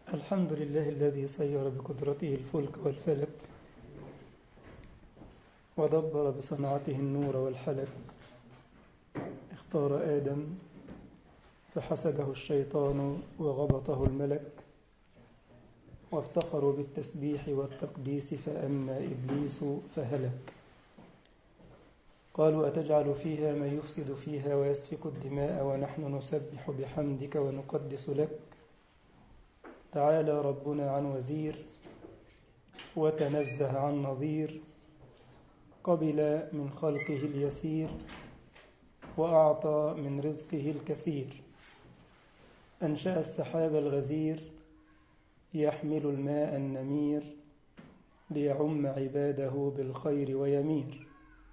الحمد لله الذي سير بقدرته الفلك والفلك ودبر بصنعته النور والحلك اختار آدم فحسده الشيطان وغبطه الملك وافتخروا بالتسبيح والتقديس فأما إبليس فهلك قالوا أتجعل فيها من يفسد فيها ويسفك الدماء ونحن نسبح بحمدك ونقدس لك تعالى ربنا عن وزير وتنزه عن نظير قبل من خلقه اليسير وأعطى من رزقه الكثير أنشأ السحاب الغزير يحمل الماء النمير ليعم عباده بالخير ويمير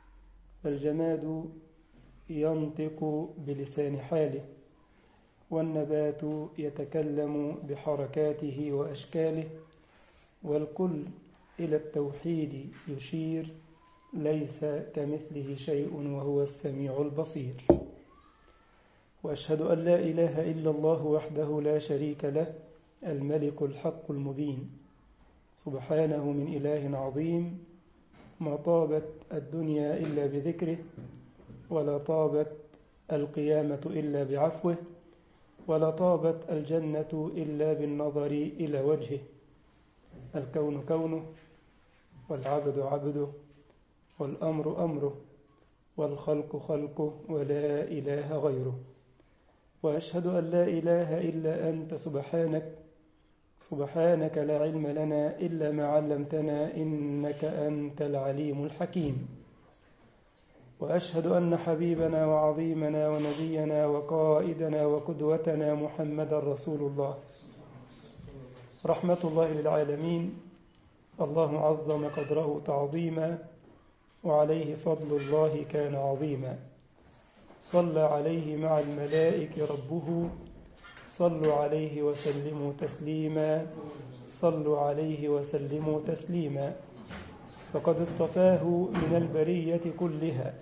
فالجماد ينطق بلسان حاله والنبات يتكلم بحركاته وأشكاله والكل إلى التوحيد يشير ليس كمثله شيء وهو السميع البصير وأشهد أن لا إله إلا الله وحده لا شريك له الملك الحق المبين سبحانه من إله عظيم ما طابت الدنيا إلا بذكره ولا طابت القيامة إلا بعفوه ولا طابت الجنة إلا بالنظر إلى وجهه الكون كونه والعبد عبده والأمر أمره والخلق خلقه ولا إله غيره وأشهد أن لا إله إلا أنت سبحانك سبحانك لا علم لنا إلا ما علمتنا إنك أنت العليم الحكيم وأشهد أن حبيبنا وعظيمنا ونبينا وقائدنا وقدوتنا محمد رسول الله رحمة الله للعالمين الله عظم قدره تعظيما وعليه فضل الله كان عظيما صلى عليه مع الملائكة ربه صلوا عليه وسلموا تسليما صلوا عليه وسلموا تسليما فقد اصطفاه من البرية كلها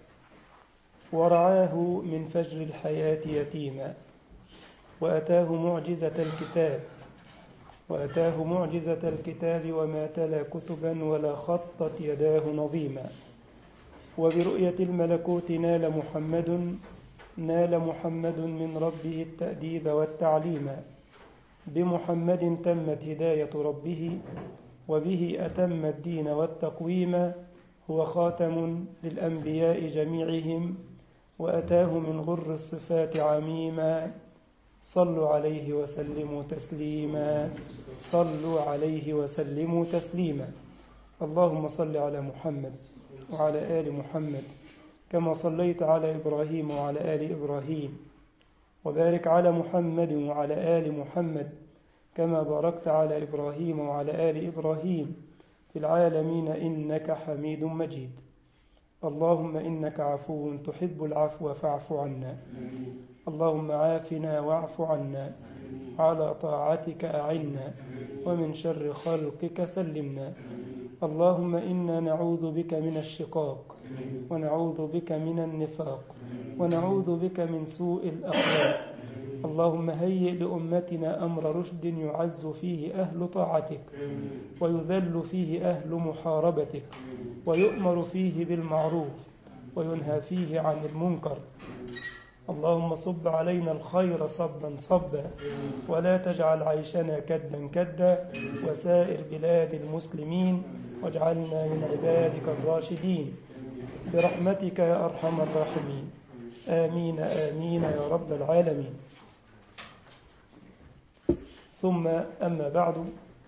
ورعاه من فجر الحياة يتيما وأتاه معجزة الكتاب وأتاه معجزة الكتاب وما تلا كتبا ولا خطت يداه نظيما وبرؤية الملكوت نال محمد نال محمد من ربه التأديب والتعليم بمحمد تمت هداية ربه وبه أتم الدين والتقويم هو خاتم للأنبياء جميعهم وأتاه من غر الصفات عميما صلوا عليه وسلموا تسليما صلوا عليه وسلموا تسليما اللهم صل على محمد وعلى آل محمد كما صليت على إبراهيم وعلى آل إبراهيم وبارك على محمد وعلى آل محمد كما باركت على إبراهيم وعلى آل إبراهيم في العالمين إنك حميد مجيد اللهم إنك عفو تحب العفو فاعف عنا اللهم عافنا واعف عنا على طاعتك أعنا ومن شر خلقك سلمنا اللهم إنا نعوذ بك من الشقاق ونعوذ بك من النفاق ونعوذ بك من سوء الأخلاق اللهم هيئ لأمتنا أمر رشد يعز فيه أهل طاعتك ويذل فيه أهل محاربتك ويؤمر فيه بالمعروف وينهى فيه عن المنكر اللهم صب علينا الخير صبا صبا ولا تجعل عيشنا كدا كدا وسائر بلاد المسلمين واجعلنا من عبادك الراشدين برحمتك يا أرحم الراحمين آمين آمين يا رب العالمين ثم أما بعد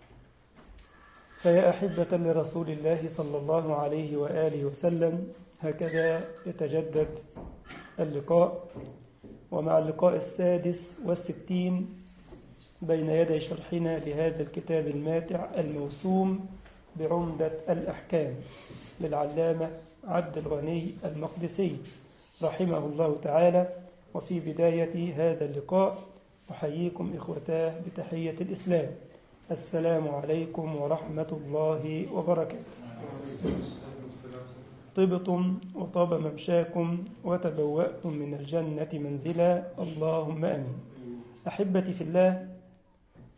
فيا أحبة لرسول الله صلى الله عليه وآله وسلم هكذا يتجدد اللقاء ومع اللقاء السادس والستين بين يدي شرحنا لهذا الكتاب الماتع الموسوم بعمدة الأحكام للعلامة عبد الغني المقدسي رحمه الله تعالى وفي بداية هذا اللقاء أحييكم إخوتاه بتحية الإسلام السلام عليكم ورحمة الله وبركاته طبتم وطاب ممشاكم وتبوأتم من الجنة منزلا اللهم أمين أحبتي في الله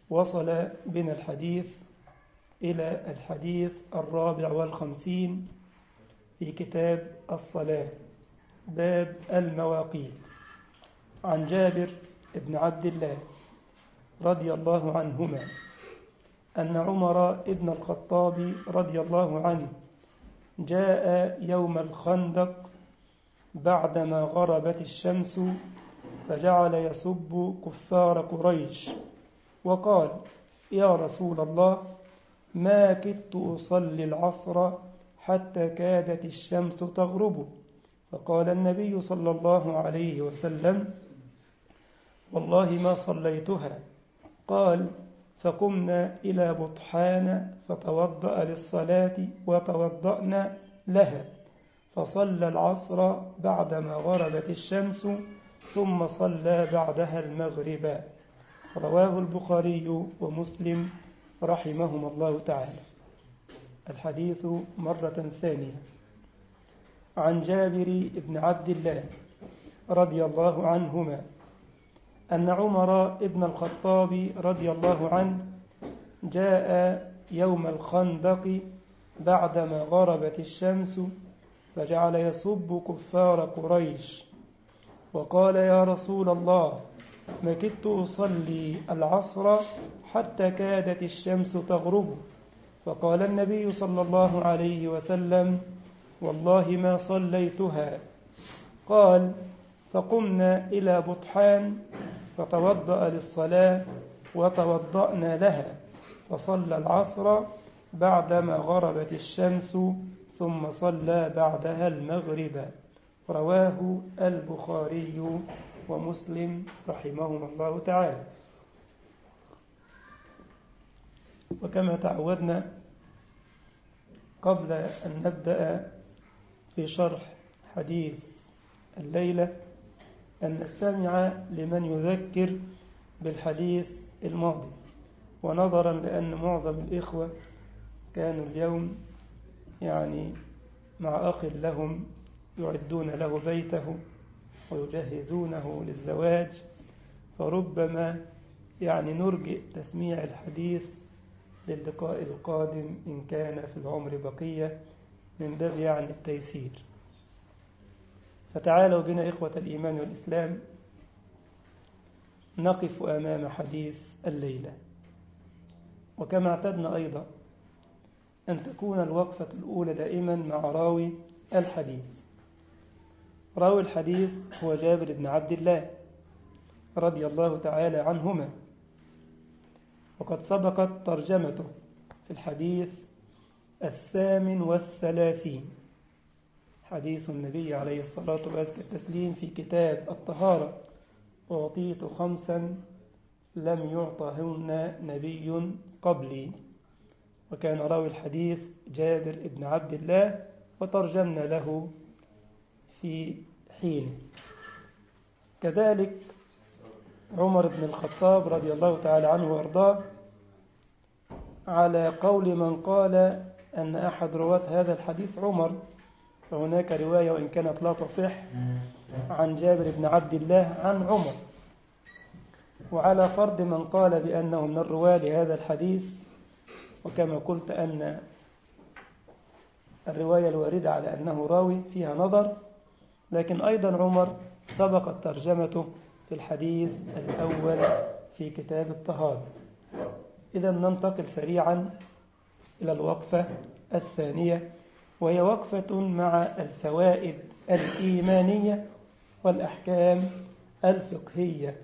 وصل بنا الحديث إلى الحديث الرابع والخمسين في كتاب الصلاة باب المواقيت عن جابر بن عبد الله رضي الله عنهما أن عمر بن الخطاب رضي الله عنه جاء يوم الخندق بعدما غربت الشمس فجعل يسب كفار قريش وقال يا رسول الله ما كدت أصلي العصر حتى كادت الشمس تغرب فقال النبي صلى الله عليه وسلم والله ما صليتها قال فقمنا إلى بطحان فتوضأ للصلاة وتوضأنا لها فصلى العصر بعدما غربت الشمس ثم صلى بعدها المغرب رواه البخاري ومسلم رحمهما الله تعالى الحديث مرة ثانية عن جابر بن عبد الله رضي الله عنهما أن عمر بن الخطاب رضي الله عنه جاء يوم الخندق بعدما غربت الشمس فجعل يسب كفار قريش وقال يا رسول الله ما كدت أصلي العصر حتى كادت الشمس تغرب فقال النبي صلى الله عليه وسلم والله ما صليتها قال فقمنا إلى بطحان فتوضأ للصلاة وتوضأنا لها فصلى العصر بعدما غربت الشمس ثم صلى بعدها المغرب رواه البخاري ومسلم رحمهما الله تعالى وكما تعودنا قبل أن نبدأ في شرح حديث الليلة أن نستمع لمن يذكر بالحديث الماضي ونظرا لأن معظم الإخوة كانوا اليوم يعني مع أخ لهم يعدون له بيته ويجهزونه للزواج فربما يعني نرجئ تسميع الحديث للقاء القادم إن كان في العمر بقية من باب يعني التيسير فتعالوا بنا إخوة الإيمان والإسلام نقف أمام حديث الليلة وكما اعتدنا أيضا أن تكون الوقفة الأولى دائما مع راوي الحديث راوي الحديث هو جابر بن عبد الله رضي الله تعالى عنهما وقد سبقت ترجمته في الحديث الثامن والثلاثين حديث النبي عليه الصلاة والتسليم في كتاب الطهارة أعطيت خمسا لم يعطهن نبي قبلي وكان راوي الحديث جابر بن عبد الله وترجمنا له في حين كذلك عمر بن الخطاب رضي الله تعالى عنه وارضاه على قول من قال أن أحد رواة هذا الحديث عمر فهناك رواية وإن كانت لا تصح عن جابر بن عبد الله عن عمر وعلى فرض من قال بأنه من الرواة لهذا الحديث وكما قلت أن الرواية الواردة على أنه راوي فيها نظر لكن أيضا عمر سبقت ترجمته في الحديث الأول في كتاب الطهارة إذا ننتقل سريعا إلى الوقفة الثانية وهي وقفة مع الفوائد الإيمانية والأحكام الفقهية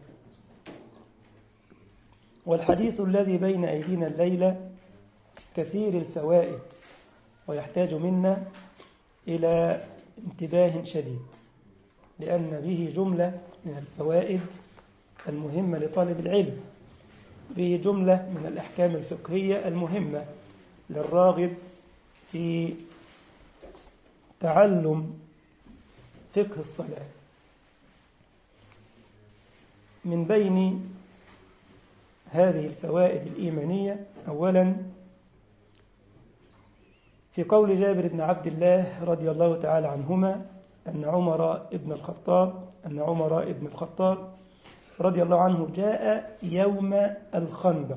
والحديث الذي بين أيدينا الليلة كثير الفوائد ويحتاج منا إلى انتباه شديد لأن به جملة من الفوائد المهمة لطالب العلم به جملة من الأحكام الفقهية المهمة للراغب في تعلم فقه الصلاة من بين هذه الفوائد الإيمانية أولا في قول جابر بن عبد الله رضي الله تعالى عنهما أن عمر بن الخطاب أن عمر بن الخطاب رضي الله عنه جاء يوم الخندق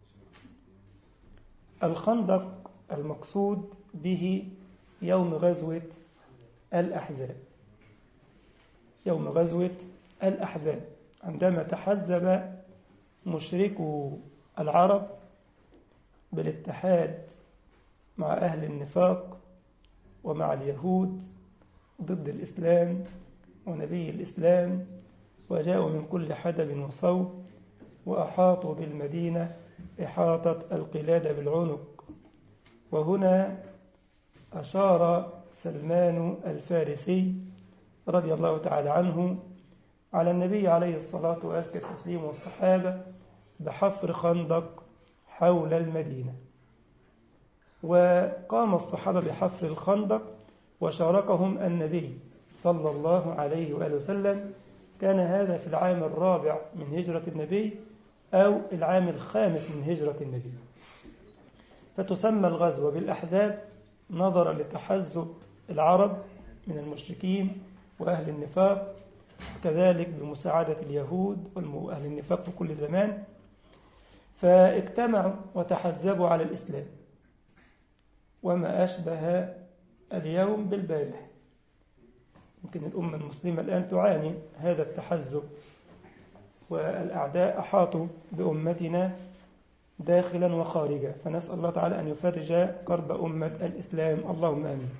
الخندق المقصود به يوم غزوة الأحزاب يوم غزوة الأحزاب عندما تحزب مشركو العرب بالاتحاد مع أهل النفاق ومع اليهود ضد الإسلام ونبي الإسلام وجاءوا من كل حدب وصوب وأحاطوا بالمدينة إحاطة القلادة بالعنق وهنا أشار سلمان الفارسي رضي الله تعالى عنه على النبي عليه الصلاة وأزكى التسليم والصحابة بحفر خندق حول المدينة وقام الصحابة بحفر الخندق وشاركهم النبي صلى الله عليه وآله وسلم كان هذا في العام الرابع من هجرة النبي أو العام الخامس من هجرة النبي فتسمى الغزوة بالأحزاب نظرا لتحزب العرب من المشركين وأهل النفاق كذلك بمساعدة اليهود وأهل النفاق في كل زمان فاجتمعوا وتحزبوا على الإسلام وما أشبه اليوم بالبارح يمكن الأمة المسلمة الآن تعاني هذا التحزب والأعداء أحاطوا بأمتنا داخلا وخارجا فنسأل الله تعالى أن يفرج كرب أمة الإسلام اللهم آمين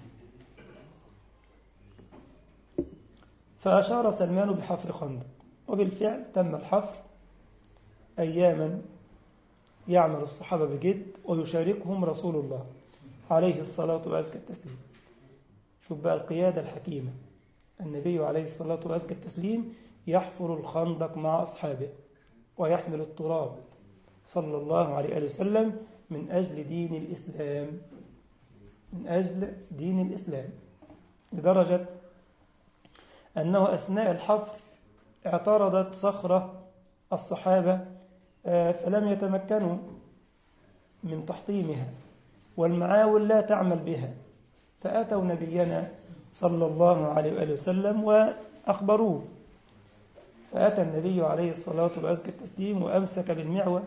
فأشار سلمان بحفر خندق وبالفعل تم الحفر أياما يعمل الصحابة بجد ويشاركهم رسول الله عليه الصلاة وأزكى التسليم شوف بقى القيادة الحكيمة النبي عليه الصلاة وأزكى التسليم يحفر الخندق مع أصحابه ويحمل التراب صلى الله عليه وسلم من أجل دين الإسلام من أجل دين الإسلام لدرجة أنه أثناء الحفر اعترضت صخرة الصحابة فلم يتمكنوا من تحطيمها والمعاول لا تعمل بها فأتوا نبينا صلى الله عليه وآله وسلم وأخبروه فأتى النبي عليه الصلاة وأزكى التسليم وأمسك بالمعوى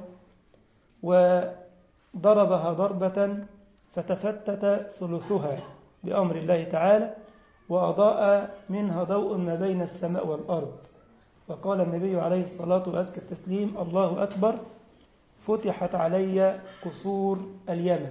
وضربها ضربة فتفتت ثلثها بأمر الله تعالى وأضاء منها ضوء ما بين السماء والأرض وقال النبي عليه الصلاة وأزكى التسليم الله أكبر فتحت علي قصور اليمن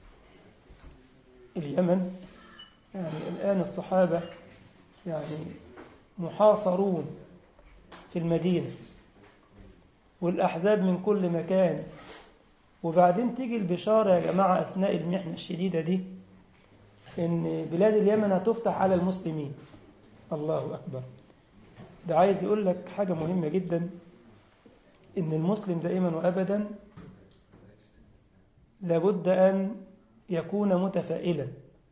اليمن يعني الآن الصحابة يعني محاصرون في المدينة والأحزاب من كل مكان وبعدين تيجي البشارة يا جماعة أثناء المحنة الشديدة دي إن بلاد اليمن هتفتح على المسلمين الله أكبر ده عايز يقول لك حاجة مهمة جدا إن المسلم دائما وأبدا لابد أن يكون متفائلا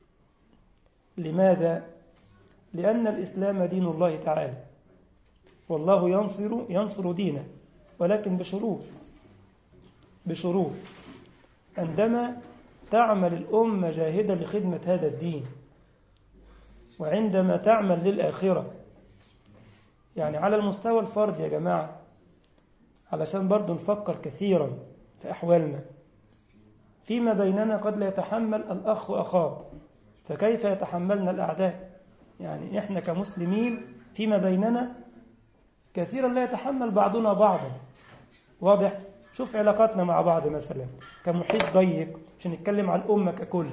لماذا؟ لأن الإسلام دين الله تعالى والله ينصر ينصر دينه ولكن بشروط بشروط عندما تعمل الأمة جاهدة لخدمة هذا الدين وعندما تعمل للآخرة يعني على المستوى الفرد يا جماعة علشان برضو نفكر كثيرا في أحوالنا فيما بيننا قد لا يتحمل الأخ أخاه فكيف يتحملنا الأعداء يعني إحنا كمسلمين فيما بيننا كثيرا لا يتحمل بعضنا بعضا واضح شوف علاقاتنا مع بعض مثلا كمحيط ضيق عشان نتكلم عن الأمة ككل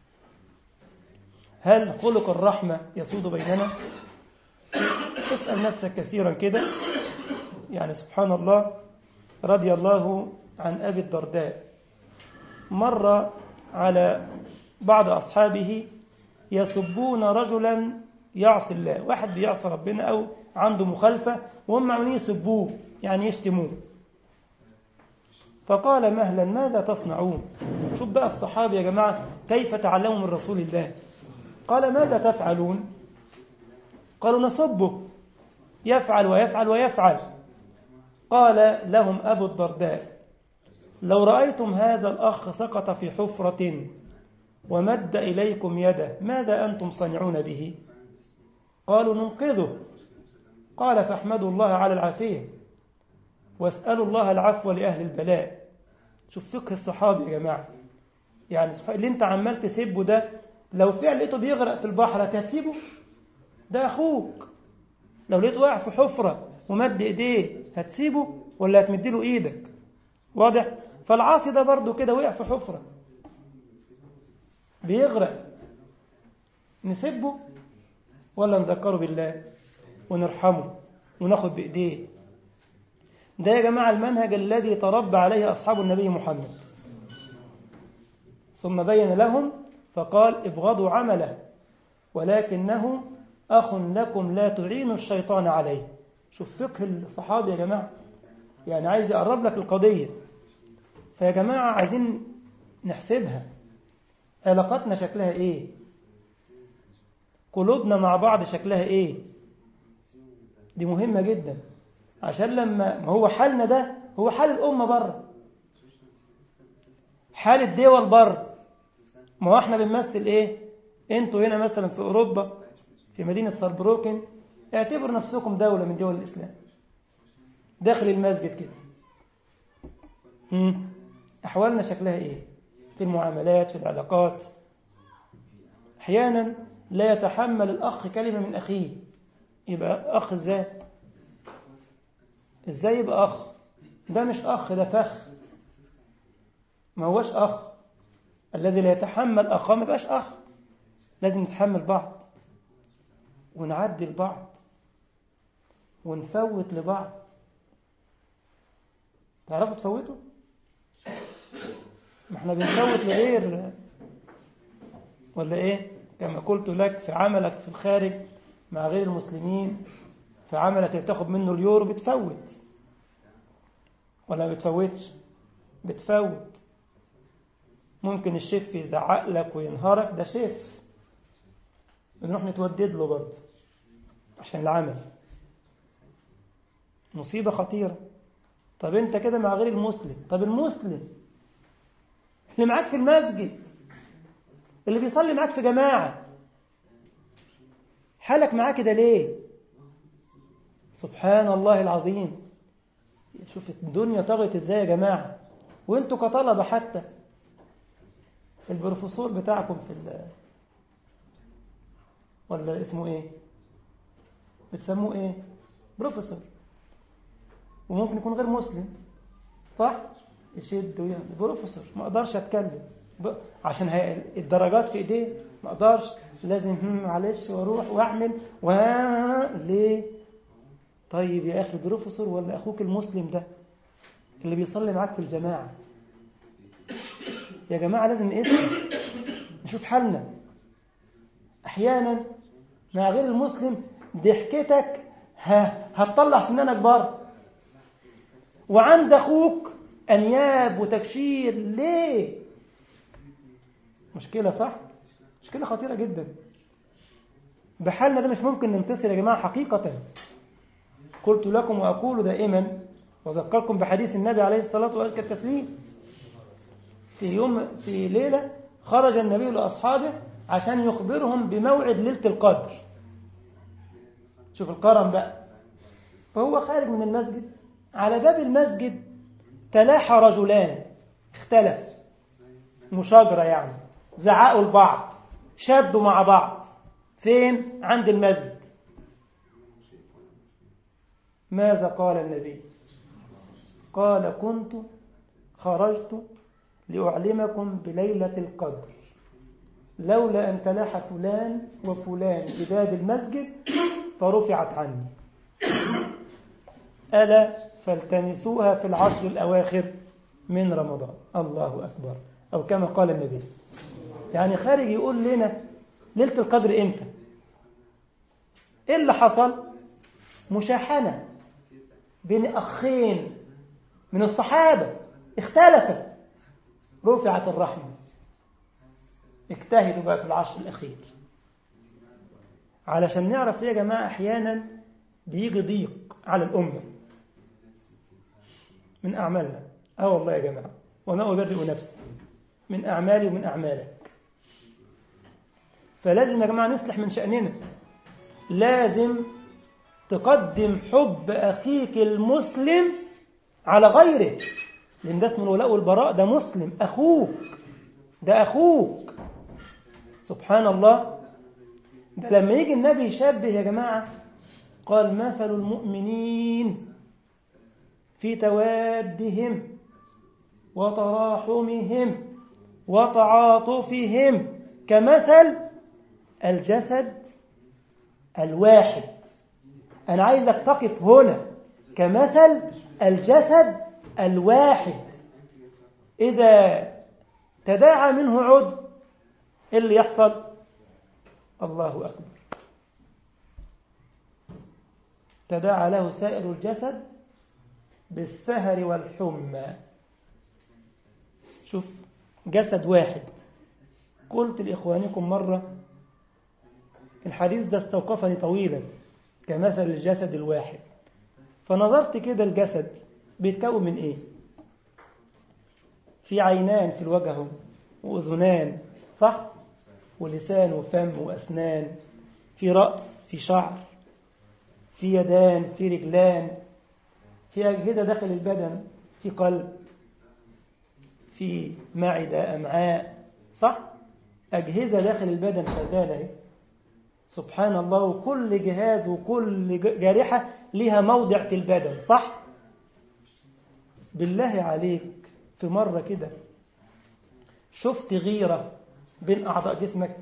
هل خلق الرحمة يسود بيننا اسأل نفسك كثيرا كده يعني سبحان الله رضي الله عن أبي الدرداء مر على بعض أصحابه يسبون رجلا يعصي الله واحد بيعصي ربنا أو عنده مخالفة وهم عمالين يسبوه يعني يشتموه فقال مهلا ماذا تصنعون شوف بقى الصحابة يا جماعة كيف تعلموا من رسول الله قال ماذا تفعلون قالوا نصبه يفعل ويفعل ويفعل قال لهم أبو الدرداء لو رأيتم هذا الأخ سقط في حفرة ومد إليكم يده ماذا أنتم صنعون به قالوا ننقذه قال فاحمدوا الله على العافية واسألوا الله العفو لأهل البلاء شوف فقه الصحابة يا جماعة يعني اللي انت عمال تسيبه ده لو فعلا لقيته بيغرق في البحر هتسيبه ده أخوك لو لقيته واقع في حفرة ومد إيديه هتسيبه ولا هتمديله إيدك واضح فالعاصي ده برضه كده وقع في حفرة بيغرق نسيبه ولا نذكره بالله ونرحمه وناخد بإيديه ده يا جماعة المنهج الذي تربى عليه أصحاب النبي محمد ثم بين لهم فقال ابغضوا عمله ولكنه أخ لكم لا تعينوا الشيطان عليه شوف فقه الصحابة يا جماعة يعني عايز يقرب لك القضية فيا جماعة عايزين نحسبها علاقاتنا شكلها ايه قلوبنا مع بعض شكلها ايه دي مهمة جدا عشان لما ما هو حالنا ده هو حال الأمة بره حال الدول بره ما هو احنا بنمثل ايه انتوا هنا مثلا في أوروبا في مدينة ساربروكن اعتبروا نفسكم دولة من دول الإسلام داخل المسجد كده أحوالنا شكلها إيه في المعاملات في العلاقات أحيانا لا يتحمل الأخ كلمة من أخيه يبقى أخ إزاي إزاي يبقى أخ ده مش أخ ده فخ ما هوش أخ الذي لا يتحمل أخاه ما يبقاش أخ لازم نتحمل بعض ونعدي لبعض ونفوت لبعض تعرفوا تفوتوا ما احنا بنفوت لغير ولا ايه كما قلت لك في عملك في الخارج مع غير المسلمين في عملك اللي تاخد منه اليورو بتفوت ولا ما بتفوتش بتفوت ممكن الشيف يزعق لك وينهارك ده شيف بنروح نتودد له برضه عشان العمل مصيبة خطيرة طب انت كده مع غير المسلم طب المسلم اللي معاك في المسجد اللي بيصلي معاك في جماعة حالك معاه كده ليه سبحان الله العظيم شوف الدنيا طغت ازاي يا جماعة وانتوا كطلبة حتى البروفيسور بتاعكم في ال ولا اسمه ايه بتسموه ايه بروفيسور وممكن يكون غير مسلم صح يشد ويعمل بروفيسور ما اقدرش اتكلم ب... عشان هي الدرجات في ايديه ما اقدرش لازم هم معلش واروح واعمل و ليه طيب يا اخي بروفيسور ولا اخوك المسلم ده اللي بيصلي معاك في الجماعه يا جماعه لازم نقيسها نشوف حالنا احيانا مع غير المسلم ضحكتك ها هتطلع سنانك بره وعند اخوك انياب وتكشير ليه مشكله صح مشكله خطيره جدا بحالنا ده مش ممكن ننتصر يا جماعه حقيقه قلت لكم واقول دائما واذكركم بحديث النبي عليه الصلاه وازكى التسليم في يوم في ليله خرج النبي لاصحابه عشان يخبرهم بموعد ليله القدر شوف الكرم بقى فهو خارج من المسجد على باب المسجد تلاحى رجلان اختلف مشاجرة يعني زعقوا لبعض شدوا مع بعض فين عند المسجد ماذا قال النبي قال كنت خرجت لأعلمكم بليلة القدر لولا أن تلاح فلان وفلان بباب المسجد فرفعت عني ألا فالتمسوها في العشر الأواخر من رمضان الله أكبر أو كما قال النبي يعني خارج يقول لنا ليلة القدر إمتى إيه اللي حصل مشاحنة بين أخين من الصحابة اختلفت رفعت الرحمة اجتهدوا بقى في العشر الأخير علشان نعرف يا جماعة أحيانا بيجي ضيق على الأمة من أعمالنا آه والله يا جماعة وما أبرئ نفسي من أعمالي ومن أعمالك فلازم يا جماعة نصلح من شأننا لازم تقدم حب أخيك المسلم على غيره لأن ده اسمه الولاء والبراء ده مسلم أخوك ده أخوك سبحان الله ده لما يجي النبي يشبه يا جماعة قال مثل المؤمنين في توادهم وتراحمهم وتعاطفهم كمثل الجسد الواحد أنا عايزك تقف هنا كمثل الجسد الواحد إذا تداعى منه عضو إيه اللي يحصل الله أكبر تداعى له سائر الجسد بالسهر والحمى شوف جسد واحد قلت لإخوانكم مرة الحديث ده استوقفني طويلا كمثل الجسد الواحد فنظرت كده الجسد بيتكون من ايه في عينان في الوجه وأذنان صح ولسان وفم وأسنان في رأس في شعر في يدان في رجلان في أجهزة داخل البدن في قلب في معدة أمعاء صح أجهزة داخل البدن شغالة سبحان الله وكل جهاز وكل جارحة لها موضع في البدن صح بالله عليك في مرة كده شفت غيرة بين أعضاء جسمك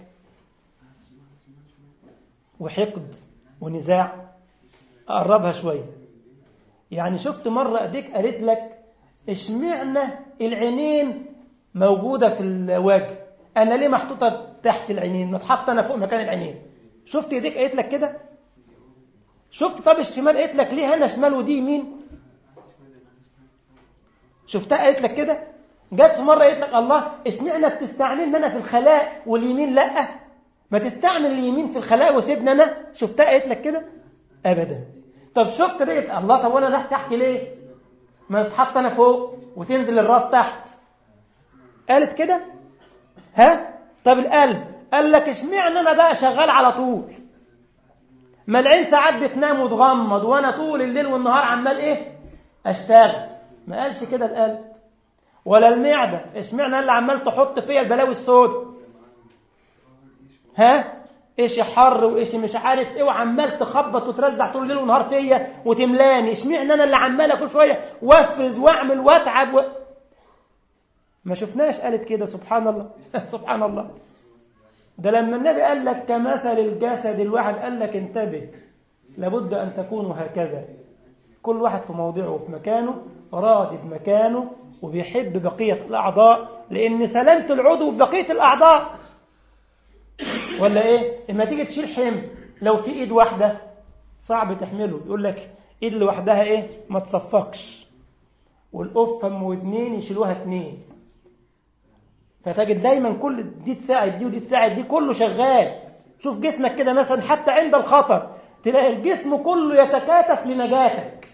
وحقد ونزاع أقربها شوية يعني شفت مرة أديك قالت لك اشمعنى العينين موجودة في الوجه أنا ليه محطوطة تحت العينين متحطة أنا فوق مكان العينين شفت ايديك قالت لك كده شفت طب الشمال قالت لك ليه أنا شمال ودي يمين شفتها قالت لك كده جت في مرة قالت لك الله اشمعنى بتستعملني أنا في الخلاء واليمين لأ ما تستعمل اليمين في الخلاء وسيبني أنا شفتها قالت لك كده أبدا طب شفت ديت الله طب وانا تحت تحت ليه ما تتحط انا فوق وتنزل الراس تحت قالت كده ها طب القلب قال لك اشمعنى انا بقى شغال على طول ما العين ساعات بتنام وتغمض وانا طول الليل والنهار عمال ايه اشتغل ما قالش كده القلب ولا المعده اشمعنى اللي عمال تحط فيا البلاوي السود ها ايش حر وايش مش عارف ايه وعمال تخبط وترزع طول الليل والنهار فيا وتملاني اشمعنى انا اللي عمال كل شويه وافرز واعمل واتعب و... ما شفناش قالت كده سبحان الله سبحان الله ده لما النبي قال لك كمثل الجسد الواحد قال لك انتبه لابد ان تكونوا هكذا كل واحد في موضعه وفي مكانه راضي بمكانه وبيحب بقيه الاعضاء لان سلامه العضو ببقيه الاعضاء ولا ايه اما تيجي تشيل حمل لو في ايد واحده صعب تحمله يقول لك ايد لوحدها ايه ما تصفقش والقفه واثنين يشيلوها اثنين فتجد دايما كل دي تساعد دي ودي تساعد دي كله شغال شوف جسمك كده مثلا حتى عند الخطر تلاقي الجسم كله يتكاتف لنجاتك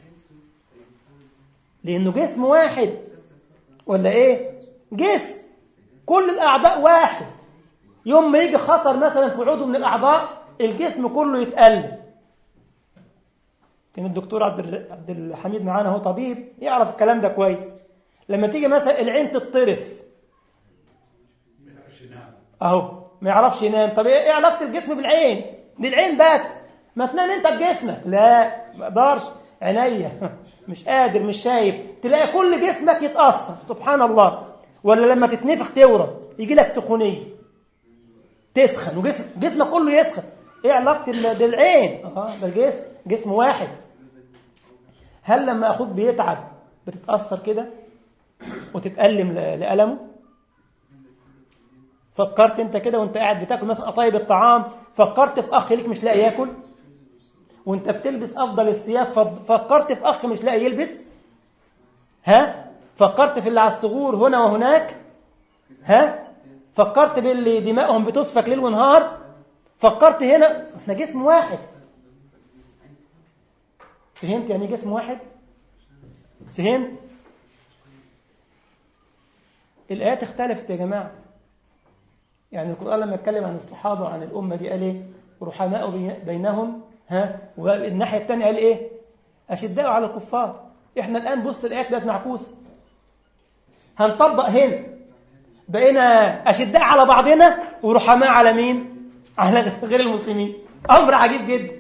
لانه جسم واحد ولا ايه جسم كل الاعضاء واحد يوم ما يجي خطر مثلا في عضو من الأعضاء الجسم كله يتقلب كان الدكتور عبد عبد الحميد معانا هو طبيب يعرف الكلام ده كويس لما تيجي مثلا العين تطرف اهو ما يعرفش ينام طب ايه علاقه الجسم بالعين دي العين بس ما تنام انت بجسمك لا ما اقدرش عينيا مش قادر مش شايف تلاقي كل جسمك يتاثر سبحان الله ولا لما تتنفخ تورم يجي لك سخونيه تسخن وجسم جسمك كله يسخن ايه علاقه بالعين اه ده الجسم جسم واحد هل لما اخوك بيتعب بتتاثر كده وتتالم لالمه فكرت انت كده وانت قاعد بتاكل مثلا قطايب الطعام فكرت في اخ ليك مش لاقي ياكل وانت بتلبس افضل الثياب فكرت في اخ مش لاقي يلبس ها فكرت في اللي على الثغور هنا وهناك ها فكرت باللي دمائهم بتسفك ليل ونهار فكرت هنا احنا جسم واحد فهمت يعني جسم واحد فهمت الآيات اختلفت يا جماعة يعني القرآن لما اتكلم عن الصحابة وعن الأمة دي قال ايه رحماء بينهم ها والناحية الثانية قال ايه أشداء على الكفار احنا الآن بص الآيات بقت معكوسة هنطبق هنا بقينا أشداء على بعضنا ورحماء على مين على غير المسلمين أمر عجيب جدا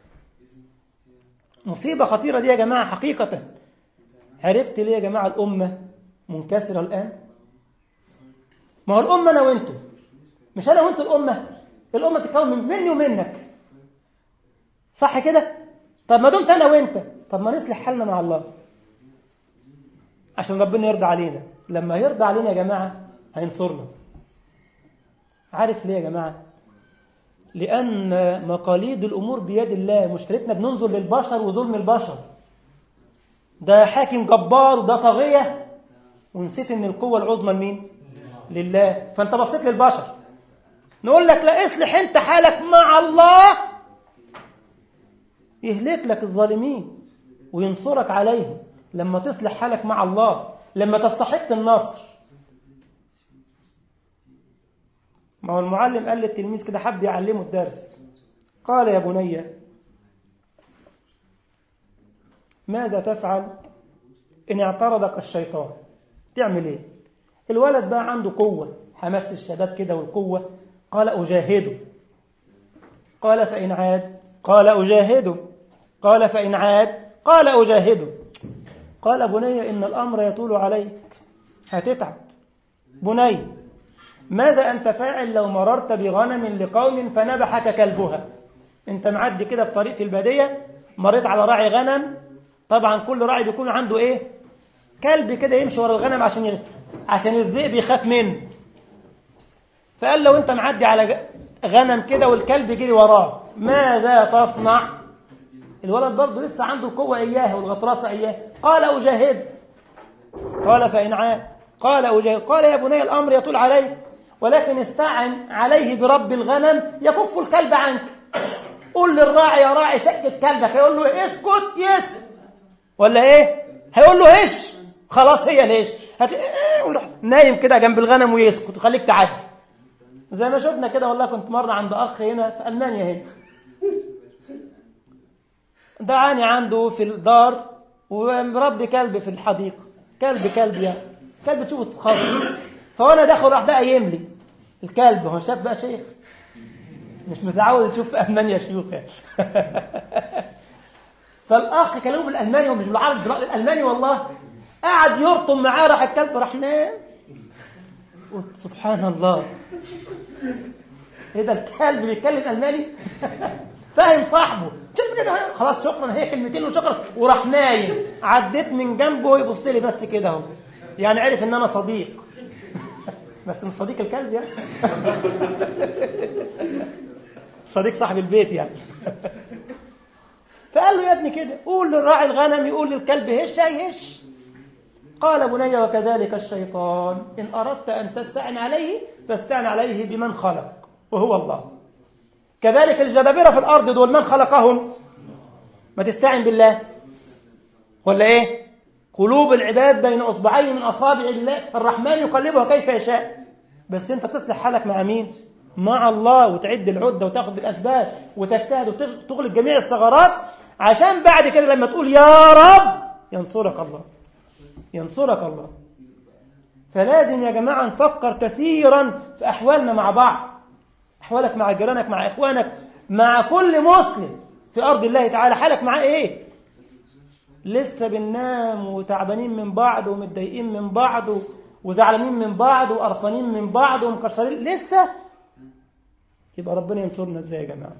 مصيبة خطيرة دي يا جماعة حقيقة عرفت ليه يا جماعة الأمة منكسرة الآن ما هو الأمة أنا وأنتم مش أنا وأنتم الأمة الأمة تتكون من مني ومنك صح كده طب ما دمت أنا وأنت طب ما نصلح حالنا مع الله عشان ربنا يرضى علينا لما يرضى علينا يا جماعة هينصرنا عارف ليه يا جماعة لأن مقاليد الأمور بيد الله مشكلتنا بننظر للبشر وظلم البشر ده حاكم جبار وده طاغية ونسيت ان القوة العظمى لمين لله فانت بصيت للبشر نقول لك لا اصلح انت حالك مع الله يهلك لك الظالمين وينصرك عليهم لما تصلح حالك مع الله لما تستحق النصر ما هو المعلم قال للتلميذ كده حب يعلمه الدرس قال يا بني ماذا تفعل إن اعترضك الشيطان تعمل إيه الولد بقى عنده قوة حماس الشباب كده والقوة قال أجاهده قال فإن عاد قال أجاهده قال فإن عاد قال أجاهده قال بني إن الأمر يطول عليك هتتعب بني ماذا أنت فاعل لو مررت بغنم لقوم فنبحك كلبها أنت معدي كده في طريق في البادية مريت على راعي غنم طبعا كل راعي بيكون عنده إيه كلب كده يمشي ورا الغنم عشان يغ... عشان الذئب يخاف منه فقال لو أنت معدي على غنم كده والكلب جري وراه ماذا تصنع الولد برضه لسه عنده القوة إياه والغطرسة إياه قال أجاهد قال فإن عاد قال أجاهد قال يا بني الأمر يطول عليك ولكن استعن عليه برب الغنم يكف الكلب عنك قول للراعي يا راعي سكت كلبك يقول له اسكت يسكت ولا ايه هيقول له هش خلاص هي الهش هت... ويروح نايم كده جنب الغنم ويسكت وخليك تعدي زي ما شفنا كده والله كنت مرة عند أخ هنا في ألمانيا هنا دعاني عنده في الدار ومربي كلب في الحديقة كلب كلب يعني كلب تشوفه تخاف فوانا داخل راح ده قايم لي الكلب هو شاف بقى شيخ مش متعود يشوف في ألمانيا شيوخ يعني فالأخ كلمه بالألماني ومش بالعربي بالألماني والله قعد يرطم معاه راح الكلب راح نام سبحان الله ايه ده الكلب بيتكلم ألماني فاهم صاحبه خلاص شكرا هي كلمتين وشكرا وراح نايم عديت من جنبه يبص لي بس كده اهو يعني عرف ان انا صديق بس مش صديق الكلب يعني صديق صاحب البيت يعني فقال له يا ابني كده قول للراعي الغنم يقول للكلب هش هش قال بني وكذلك الشيطان إن أردت أن تستعن عليه فاستعن عليه بمن خلق وهو الله كذلك الجبابرة في الأرض دول من خلقهم ما تستعن بالله ولا إيه قلوب العباد بين أصبعين من أصابع الله الرحمن يقلبها كيف يشاء بس أنت تصلح حالك مع مين مع الله وتعد العدة وتاخد بالأسباب وتجتهد وتغلق جميع الثغرات عشان بعد كده لما تقول يا رب ينصرك الله ينصرك الله فلازم يا جماعة نفكر كثيرا في أحوالنا مع بعض أحوالك مع جيرانك مع إخوانك مع كل مسلم في أرض الله تعالى حالك معاه إيه لسه بننام وتعبانين من بعض ومتضايقين من بعض وزعلانين من بعض وقرفانين من بعض ومكسرين لسه يبقى ربنا ينصرنا ازاي يا جماعة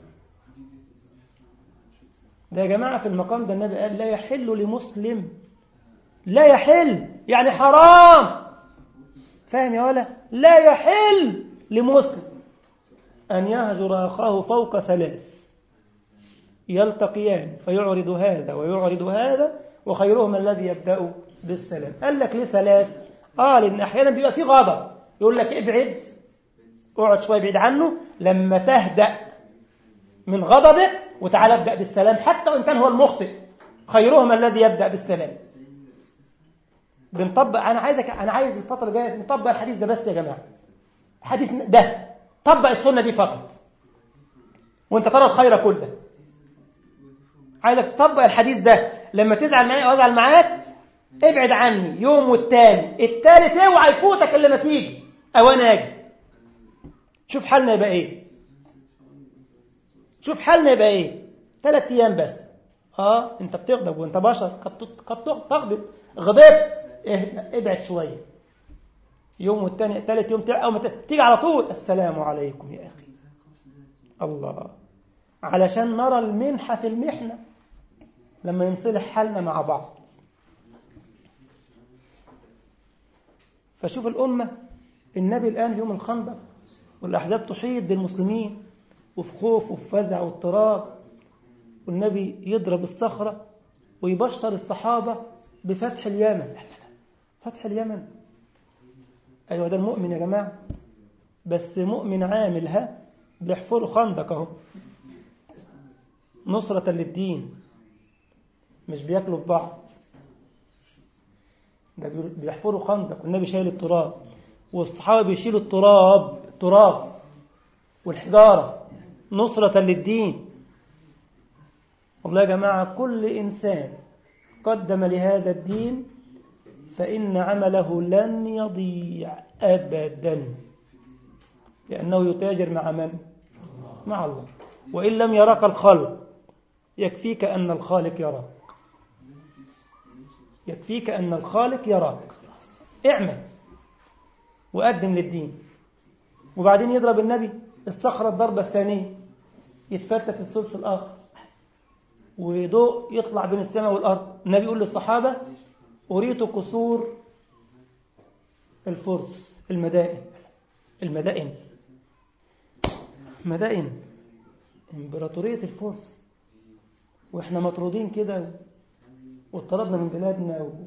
ده يا جماعة في المقام ده النبي قال لا يحل لمسلم لا يحل يعني حرام فاهم يا ولا لا يحل لمسلم أن يهجر أخاه فوق ثلاث يلتقيان فيعرض هذا ويعرض هذا وخيرهما الذي يبدأ بالسلام قال لك ليه ثلاث آه لأن أحيانا بيبقى في غضب يقول لك ابعد اقعد شوية بعيد عنه لما تهدأ من غضبك وتعالى ابدأ بالسلام حتى وإن كان هو المخطئ خيرهما الذي يبدأ بالسلام بنطبق أنا عايزك أنا عايز الفترة الجاية نطبق الحديث ده بس يا جماعة الحديث ده طبق السنة دي فقط وانت ترى الخير كله عايزك تطبق الحديث ده لما تزعل معايا او ازعل معاك ابعد عني يوم والتاني التالت اوعى يفوتك الا ما تيجي او انا اجي شوف حالنا يبقى ايه شوف حالنا يبقى ايه ثلاث ايام بس اه انت بتغضب وانت بشر قد قد تغضب غضبت ابعد شويه يوم والتاني ثالث يوم او ما تيجي على طول السلام عليكم يا اخي الله علشان نرى المنحه في المحنه لما ينصلح حالنا مع بعض فشوف الأمة النبي الآن يوم الخندق والأحزاب تحيط بالمسلمين وفي خوف وفي فزع واضطراب والنبي يضرب الصخرة ويبشر الصحابة بفتح اليمن فتح اليمن أيوة ده المؤمن يا جماعة بس مؤمن عامل ها بيحفروا خندق اهو نصرة للدين مش بياكلوا في بعض ده بيحفروا خندق والنبي شايل التراب والصحابة بيشيلوا التراب التراب والحجارة نصرة للدين والله يا جماعة كل إنسان قدم لهذا الدين فإن عمله لن يضيع أبدا لأنه يتاجر مع من؟ مع الله وإن لم يراك الخلق يكفيك أن الخالق يراك يكفيك أن الخالق يراك اعمل وقدم للدين وبعدين يضرب النبي الصخرة الضربة الثانية يتفتت الثلث الآخر وضوء يطلع بين السماء والأرض النبي يقول للصحابة أريت قصور الفرس المدائن المدائن مدائن امبراطورية الفرس واحنا مطرودين كده واطردنا من بلادنا و...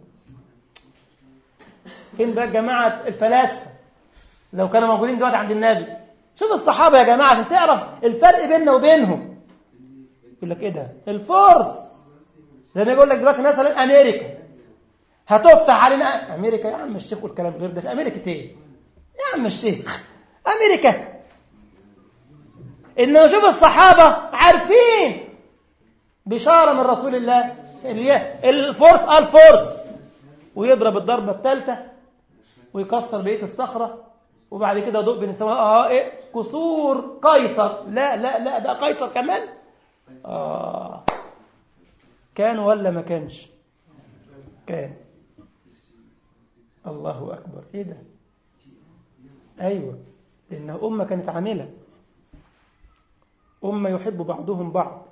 فين بقى جماعة الفلاسفة لو كانوا موجودين دلوقتي عند النبي شوف الصحابة يا جماعة عشان تعرف الفرق بيننا وبينهم يقول لك ايه ده الفرس زي ما يقول لك دلوقتي مثلا امريكا هتفتح علينا امريكا يا عم الشيخ والكلام غير ده امريكا ايه يا عم الشيخ امريكا انما شوف الصحابة عارفين بشارة من رسول الله الفرس قال فرس ويضرب الضربة الثالثة ويكسر بقية الصخرة وبعد كده ضوء بين السماء اه ايه كسور قيصر لا لا لا ده قيصر كمان اه كان ولا ما كانش كان الله أكبر ايه ده ايوه لانها أمة كانت عاملة أمة يحب بعضهم بعض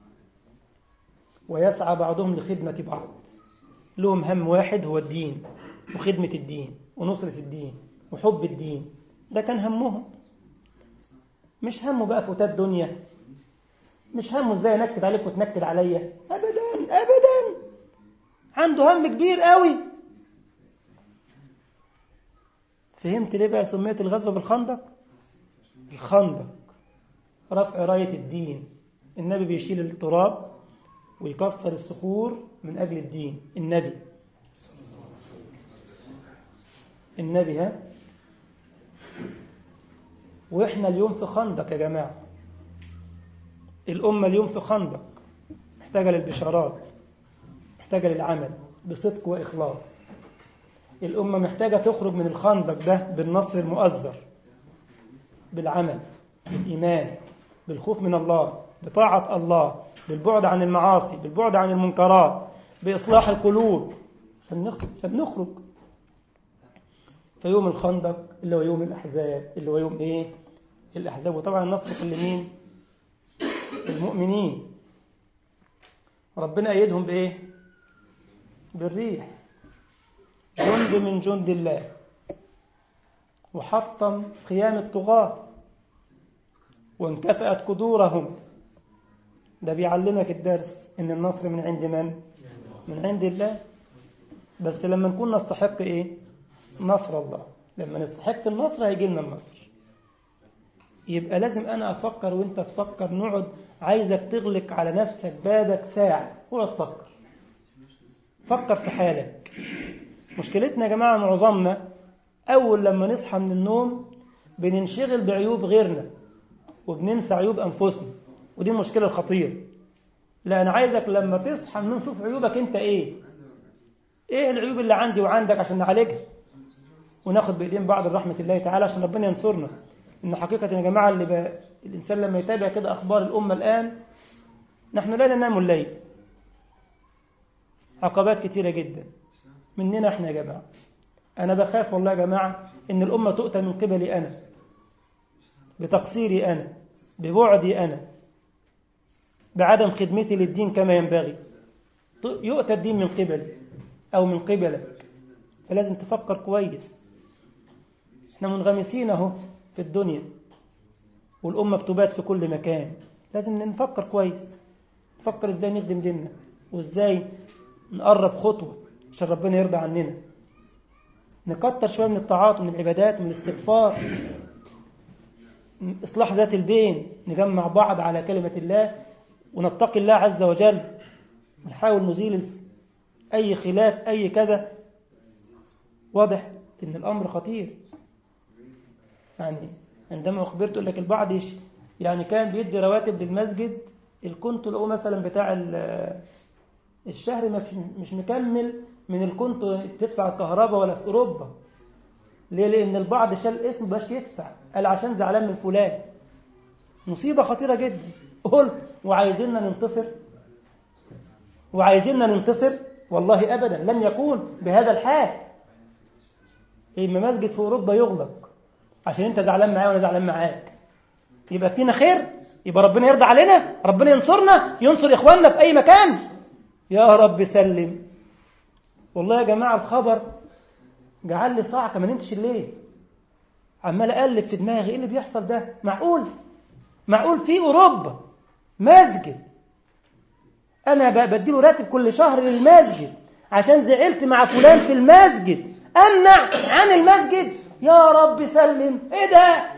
ويسعى بعضهم لخدمة بعض لهم هم واحد هو الدين وخدمة الدين ونصرة الدين وحب الدين ده كان همهم مش همه بقى فتات دنيا مش همه ازاي انكد عليك وتنكد عليا ابدا ابدا عنده هم كبير قوي فهمت ليه بقى سميت الغزوة بالخندق الخندق رفع راية الدين النبي بيشيل التراب ويكسر الصخور من أجل الدين النبي النبي ها وإحنا اليوم في خندق يا جماعة الأمة اليوم في خندق محتاجة للبشارات محتاجة للعمل بصدق وإخلاص الأمة محتاجة تخرج من الخندق ده بالنصر المؤزر بالعمل بالإيمان بالخوف من الله بطاعة الله بالبعد عن المعاصي بالبعد عن المنكرات بإصلاح القلوب عشان نخرج عشان نخرج فيوم الخندق اللي هو يوم الأحزاب اللي هو يوم إيه الأحزاب وطبعا النصر كل مين المؤمنين ربنا أيدهم بإيه بالريح جند من جند الله وحطم قيام الطغاة وانكفأت قدورهم ده بيعلمك الدرس ان النصر من عند من من عند الله بس لما نكون نستحق ايه نصر الله لما نستحق النصر هيجي لنا النصر يبقى لازم انا افكر وانت تفكر نقعد عايزك تغلق على نفسك بابك ساعة اقعد فكر فكر في حالك مشكلتنا يا جماعة معظمنا أول لما نصحى من النوم بننشغل بعيوب غيرنا وبننسى عيوب أنفسنا ودي المشكلة الخطيرة لا أنا عايزك لما تصحى من نشوف عيوبك أنت إيه إيه العيوب اللي عندي وعندك عشان نعالجها وناخد بإيدين بعض رحمة الله تعالى عشان ربنا ينصرنا إن حقيقة يا جماعة اللي ب... الإنسان لما يتابع كده أخبار الأمة الآن نحن لا ننام الليل عقبات كثيرة جدا مننا احنا يا جماعة أنا بخاف والله يا جماعة إن الأمة تؤتى من قبلي أنا بتقصيري أنا ببعدي أنا بعدم خدمتي للدين كما ينبغي يؤتى الدين من قبلي أو من قبلك فلازم تفكر كويس احنا منغمسين اهو في الدنيا والأمة بتبات في كل مكان لازم نفكر كويس نفكر ازاي نخدم ديننا وازاي نقرب خطوة عشان ربنا يرضى عننا نكتر شوية من الطاعات ومن العبادات ومن الاستغفار إصلاح ذات البين نجمع بعض على كلمة الله ونتقي الله عز وجل نحاول نزيل أي خلاف أي كذا واضح إن الأمر خطير يعني عندما أخبرت لك البعض يش يعني كان بيدي رواتب للمسجد الكنت له مثلا بتاع الشهر مش مكمل من الكنت تدفع الكهرباء ولا في أوروبا ليه لأن البعض شال اسم باش يدفع قال عشان زعلان من فلان مصيبة خطيرة جدا قلت وعايزيننا ننتصر وعايزيننا ننتصر والله أبدا لم يكون بهذا الحال إما مسجد في أوروبا يغلق عشان أنت زعلان معايا وأنا زعلان معاك يبقى فينا خير يبقى ربنا يرضى علينا ربنا ينصرنا ينصر إخواننا في أي مكان يا رب سلم والله يا جماعة الخبر جعل لي صاع كما نمتش الليل عمال أقلب في دماغي إيه اللي بيحصل ده معقول معقول في أوروبا مسجد أنا بديله راتب كل شهر للمسجد عشان زعلت مع فلان في المسجد أمنع عن المسجد يا رب سلم إيه ده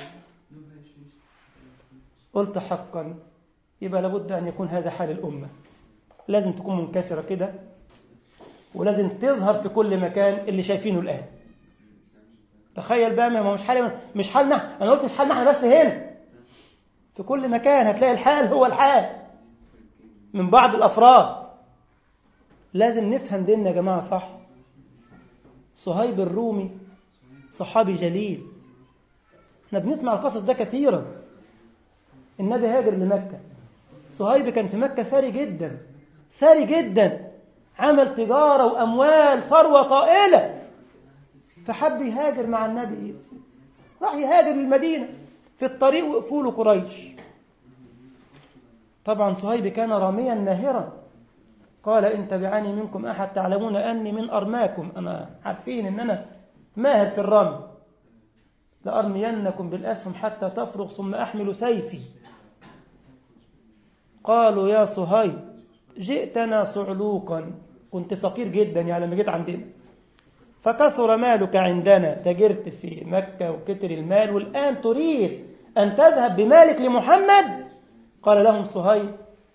قلت حقا يبقى لابد أن يكون هذا حال الأمة لازم تكون منكسرة كده ولازم تظهر في كل مكان اللي شايفينه الآن تخيل بقى ما مش حال مش حالنا أنا قلت مش حالنا احنا بس هنا في كل مكان هتلاقي الحال هو الحال من بعض الأفراد لازم نفهم ديننا يا جماعة صح صهيب الرومي صحابي جليل احنا بنسمع القصص ده كثيرا النبي هاجر لمكة صهيب كان في مكة ثري جدا ثري جدا عمل تجارة وأموال ثروة طائلة فحب يهاجر مع النبي راح يهاجر للمدينة في الطريق وقفوا له قريش طبعا صهيب كان راميا ماهرا قال إن تبعني منكم أحد تعلمون أني من أرماكم أنا عارفين أن أنا ماهر في الرمي لأرمينكم بالأسهم حتى تفرغ ثم أحمل سيفي قالوا يا صهيب جئتنا صعلوقا كنت فقير جدا يعني لما جيت عندنا فكثر مالك عندنا تجرت في مكة وكتر المال والآن تريد أن تذهب بمالك لمحمد قال لهم صهيب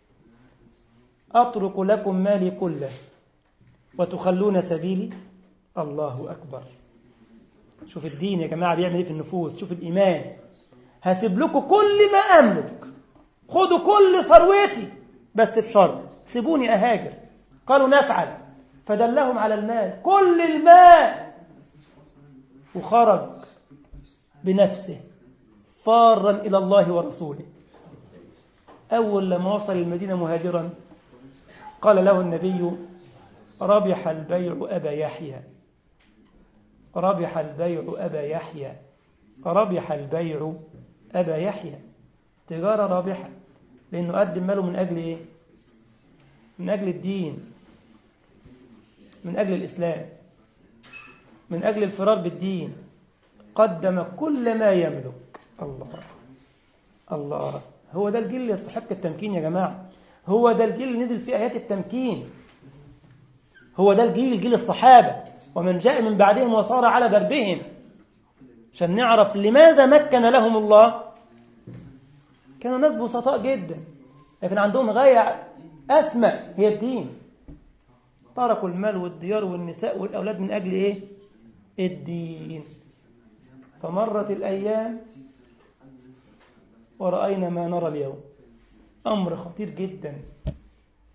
أترك لكم مالي كله وتخلون سبيلي الله أكبر شوف الدين يا جماعة بيعمل ايه في النفوس شوف الإيمان هسيب لكم كل ما أملك خدوا كل ثروتي بس بشرط سيبوني أهاجر قالوا نفعل فدلهم على المال كل المال وخرج بنفسه فارا إلى الله ورسوله أول لما وصل المدينة مهاجرا قال له النبي ربح البيع أبا يحيى ربح البيع أبا يحيى ربح البيع أبا يحيى تجارة رابحة لأنه قدم ماله من أجل إيه؟ من أجل الدين من أجل الإسلام من أجل الفرار بالدين قدم كل ما يملك الله الله هو ده الجيل اللي يستحق التمكين يا جماعة هو ده الجيل اللي نزل فيه آيات التمكين هو ده الجيل جيل الصحابة ومن جاء من بعدهم وصار على دربهم عشان نعرف لماذا مكن لهم الله كانوا ناس بسطاء جدا لكن عندهم غاية أسمى هي الدين تركوا المال والديار والنساء والأولاد من أجل إيه؟ الدين فمرت الأيام ورأينا ما نرى اليوم أمر خطير جدا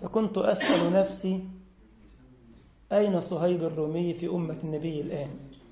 فكنت أسأل نفسي أين صهيب الرومي في أمة النبي الآن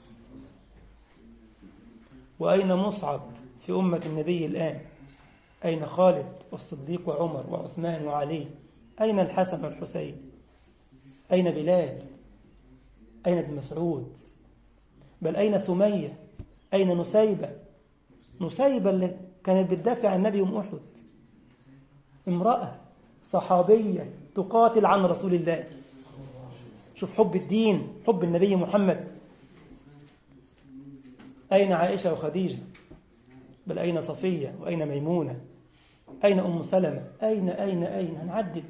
وأين مصعب في أمة النبي الآن أين خالد والصديق وعمر وعثمان وعلي أين الحسن والحسين أين بلال أين ابن مسعود بل أين سمية أين نسيبة نسيبة اللي كانت بتدافع عن النبي يوم أحد امرأة صحابية تقاتل عن رسول الله شوف حب الدين حب النبي محمد أين عائشة وخديجة بل أين صفية وأين ميمونة أين أم سلمة أين أين أين هنعدد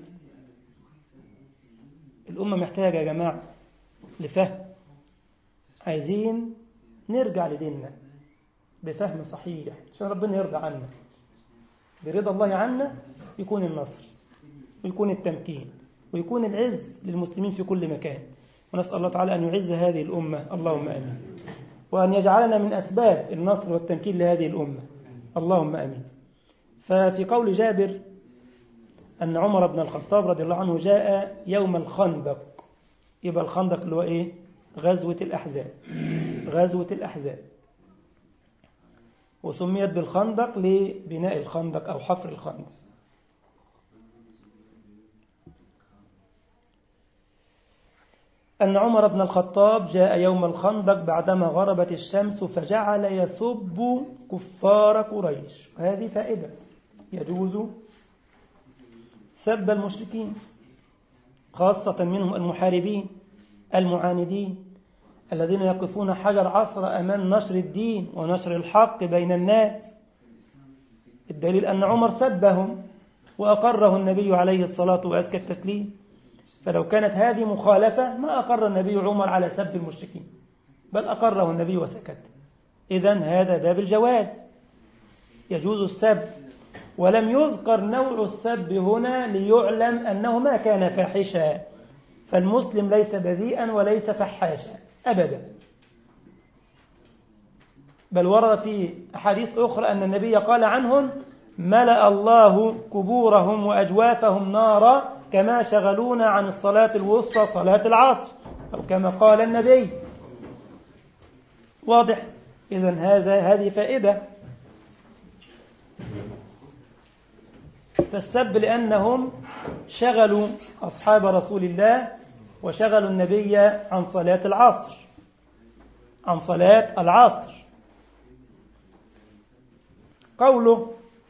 الأمة محتاجة يا جماعة لفهم عايزين نرجع لديننا بفهم صحيح عشان ربنا يرضى عنا برضا الله عنا يكون النصر ويكون التمكين ويكون العز للمسلمين في كل مكان ونسأل الله تعالى أن يعز هذه الأمة اللهم آمين وأن يجعلنا من أسباب النصر والتمكين لهذه الأمة اللهم آمين ففي قول جابر أن عمر بن الخطاب رضي الله عنه جاء يوم الخندق يبقى الخندق اللي هو إيه غزوة الأحزاب غزوة الأحزاب وسميت بالخندق لبناء الخندق أو حفر الخندق أن عمر بن الخطاب جاء يوم الخندق بعدما غربت الشمس فجعل يسب كفار قريش وهذه فائدة يجوز سب المشركين خاصة منهم المحاربين المعاندين الذين يقفون حجر عصر أمام نشر الدين ونشر الحق بين الناس الدليل أن عمر سبهم وأقره النبي عليه الصلاة وأزكى التسليم فلو كانت هذه مخالفة ما أقر النبي عمر على سب المشركين بل أقره النبي وسكت إذا هذا باب الجواز يجوز السب ولم يذكر نوع السب هنا ليعلم أنه ما كان فاحشا فالمسلم ليس بذيئا وليس فحاشا أبدا بل ورد في أحاديث أخرى أن النبي قال عنهم ملأ الله قبورهم وأجوافهم نارا كما شغلونا عن الصلاة الوسطى صلاة العصر أو كما قال النبي واضح إذا هذا هذه فائدة فالسب لأنهم شغلوا أصحاب رسول الله وشغلوا النبي عن صلاة العصر عن صلاة العصر قوله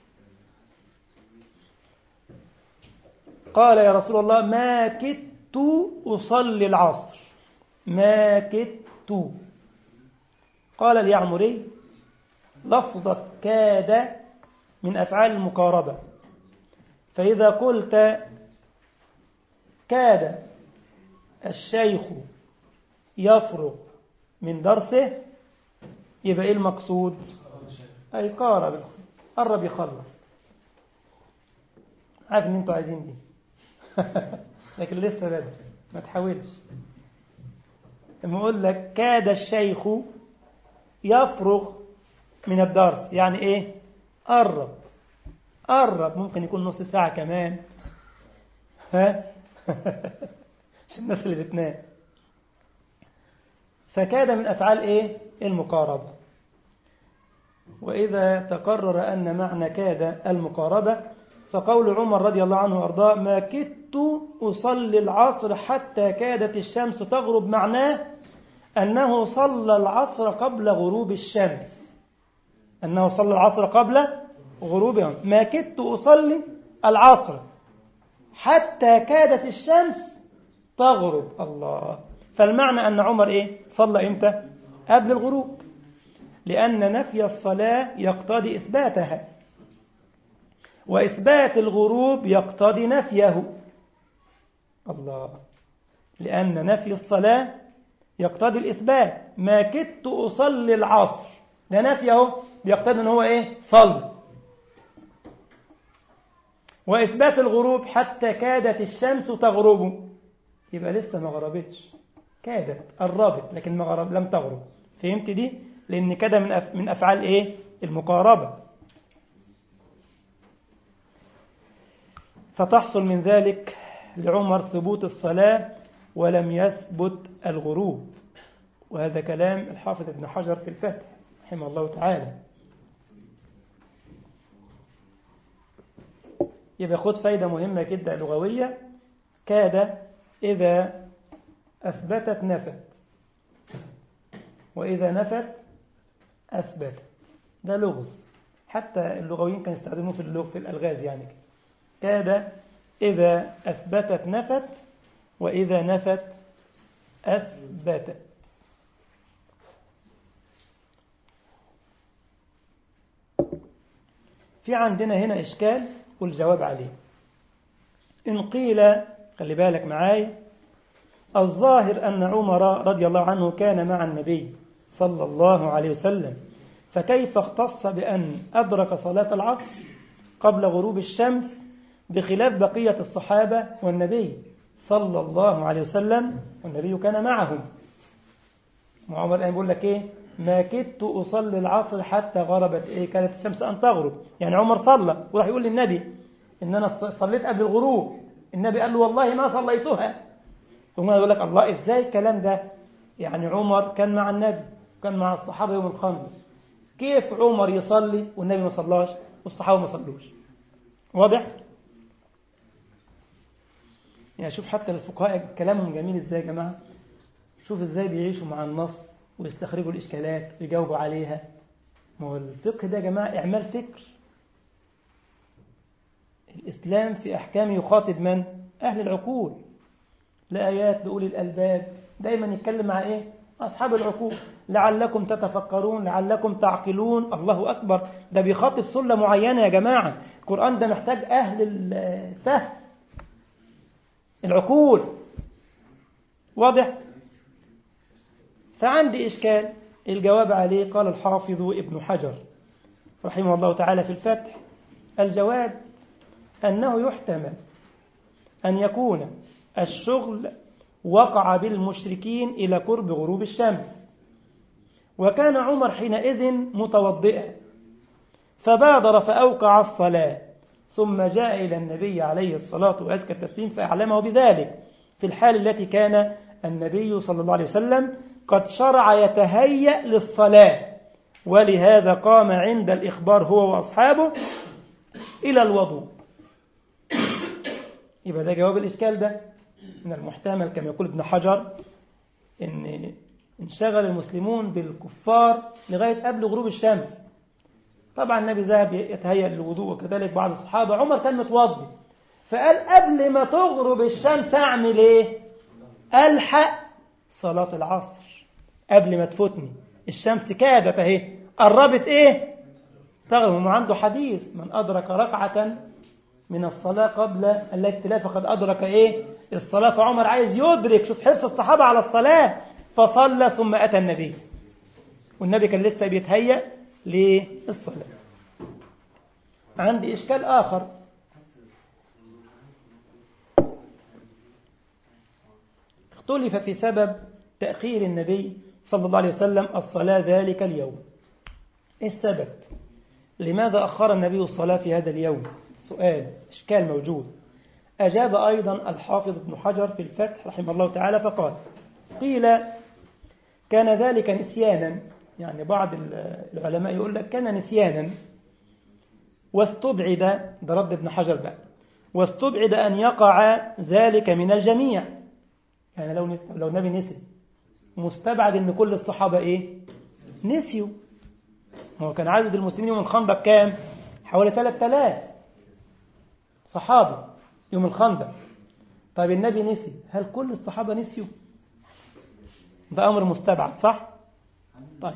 قال يا رسول الله ما كدت أصلي العصر ما كدت قال اليعمري لفظة كاد من أفعال المقاربة فإذا قلت كاد الشيخ يفرغ من درسه يبقى إيه المقصود أي قارب قرب يخلص عارف ان انتوا عايزين دي لكن لسه بدري ما تحاولش لما اقول لك كاد الشيخ يفرغ من الدرس يعني ايه قرب قرب ممكن يكون نص ساعة كمان ها عشان الناس اللي بتنام فكاد من أفعال إيه المقاربة وإذا تقرر أن معنى كاد المقاربة فقول عمر رضي الله عنه وأرضاه ما كدت أصلي العصر حتى كادت الشمس تغرب معناه أنه صلى العصر قبل غروب الشمس أنه صلى العصر قبل غروبها ما كدت أصلي العصر حتى كادت الشمس تغرب الله فالمعنى أن عمر إيه صلى إمتى قبل الغروب لأن نفي الصلاة يقتضي إثباتها وإثبات الغروب يقتضي نفيه الله لأن نفي الصلاة يقتضي الإثبات ما كدت أصلي العصر ده نفيه بيقتضي أن هو إيه صلي وإثبات الغروب حتى كادت الشمس تغرب يبقى لسه ما غربتش كادت قربت لكن ما غرب لم تغرب فهمت دي لأن كده من أف... من أفعال إيه المقاربة فتحصل من ذلك لعمر ثبوت الصلاة ولم يثبت الغروب وهذا كلام الحافظ ابن حجر في الفتح رحمه الله تعالى يبقى خد فايدة مهمة جدا لغوية كاد إذا أثبتت نفت وإذا نفت أثبت ده لغز حتى اللغويين كانوا يستخدموه في اللغة في الألغاز يعني كاد إذا أثبتت نفت وإذا نفت أثبتت في عندنا هنا إشكال والجواب عليه إن قيل خلي بالك معاي الظاهر أن عمر رضي الله عنه كان مع النبي صلى الله عليه وسلم فكيف اختص بأن أدرك صلاة العصر قبل غروب الشمس بخلاف بقية الصحابة والنبي صلى الله عليه وسلم والنبي كان معهم وعمر الآن بيقول لك إيه ما كدت أصلي العصر حتى غربت إيه كانت الشمس أن تغرب يعني عمر صلى وراح يقول للنبي إن أنا صليت قبل الغروب النبي قال له والله ما صليتها ثم يقول لك الله إزاي الكلام ده يعني عمر كان مع النبي كان مع الصحابة يوم الخميس كيف عمر يصلي والنبي ما صلاش والصحابة ما صلوش واضح يعني شوف حتى الفقهاء كلامهم جميل ازاي يا جماعة شوف ازاي بيعيشوا مع النص ويستخرجوا الإشكالات ويجاوبوا عليها ما هو الفقه ده يا جماعة إعمال فكر الإسلام في أحكامه يخاطب من؟ أهل العقول لآيات لأولي الألباب دايما يتكلم مع إيه؟ أصحاب العقول لعلكم تتفكرون لعلكم تعقلون الله أكبر ده بيخاطب سلة معينة يا جماعة القرآن ده محتاج أهل الفهم العقول واضح فعندي إشكال الجواب عليه قال الحافظ ابن حجر رحمه الله تعالى في الفتح الجواب أنه يحتمل أن يكون الشغل وقع بالمشركين إلى قرب غروب الشمس وكان عمر حينئذ متوضئا فبادر فأوقع الصلاة ثم جاء إلى النبي عليه الصلاة وأزكى التسليم فأعلمه بذلك في الحال التي كان النبي صلى الله عليه وسلم قد شرع يتهيأ للصلاة ولهذا قام عند الإخبار هو وأصحابه إلى الوضوء يبقى ده جواب الإشكال ده من المحتمل كما يقول ابن حجر إن انشغل المسلمون بالكفار لغاية قبل غروب الشمس طبعا النبي ذهب يتهيأ للوضوء وكذلك بعض الصحابة عمر كان متوضي فقال قبل ما تغرب الشمس أعمل إيه ألحق صلاة العصر قبل ما تفوتني الشمس كادت اهي قربت ايه تغرب عنده حديث من أدرك ركعة من الصلاة قبل التي فقد أدرك إيه الصلاة فعمر عايز يدرك شوف حرص الصحابة على الصلاة فصلى ثم أتى النبي والنبي كان لسه بيتهيأ للصلاة عندي إشكال آخر اختلف في سبب تأخير النبي صلى الله عليه وسلم الصلاة ذلك اليوم إيه السبب لماذا أخر النبي الصلاة في هذا اليوم سؤال إشكال موجود أجاب أيضا الحافظ ابن حجر في الفتح رحمه الله تعالى فقال قيل كان ذلك نسيانا يعني بعض العلماء يقول لك كان نسيانا واستبعد ده رد ابن حجر بقى واستبعد أن يقع ذلك من الجميع يعني لو لو النبي نسي مستبعد ان كل الصحابة ايه نسيوا هو كان عدد المسلمين يوم الخندق كام حوالي 3000 صحابة يوم الخندق طيب النبي نسي هل كل الصحابة نسيوا ده أمر مستبعد صح طيب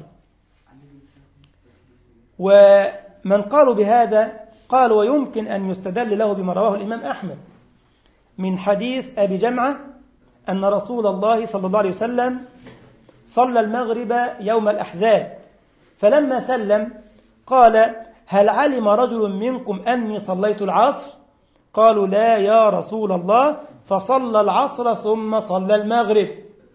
ومن قالوا بهذا قالوا ويمكن أن يستدل له بما رواه الإمام أحمد من حديث أبي جمعة أن رسول الله صلى الله عليه وسلم صلى المغرب يوم الأحزاب فلما سلم قال هل علم رجل منكم أني صليت العصر قالوا لا يا رسول الله فصلى العصر ثم صلى المغرب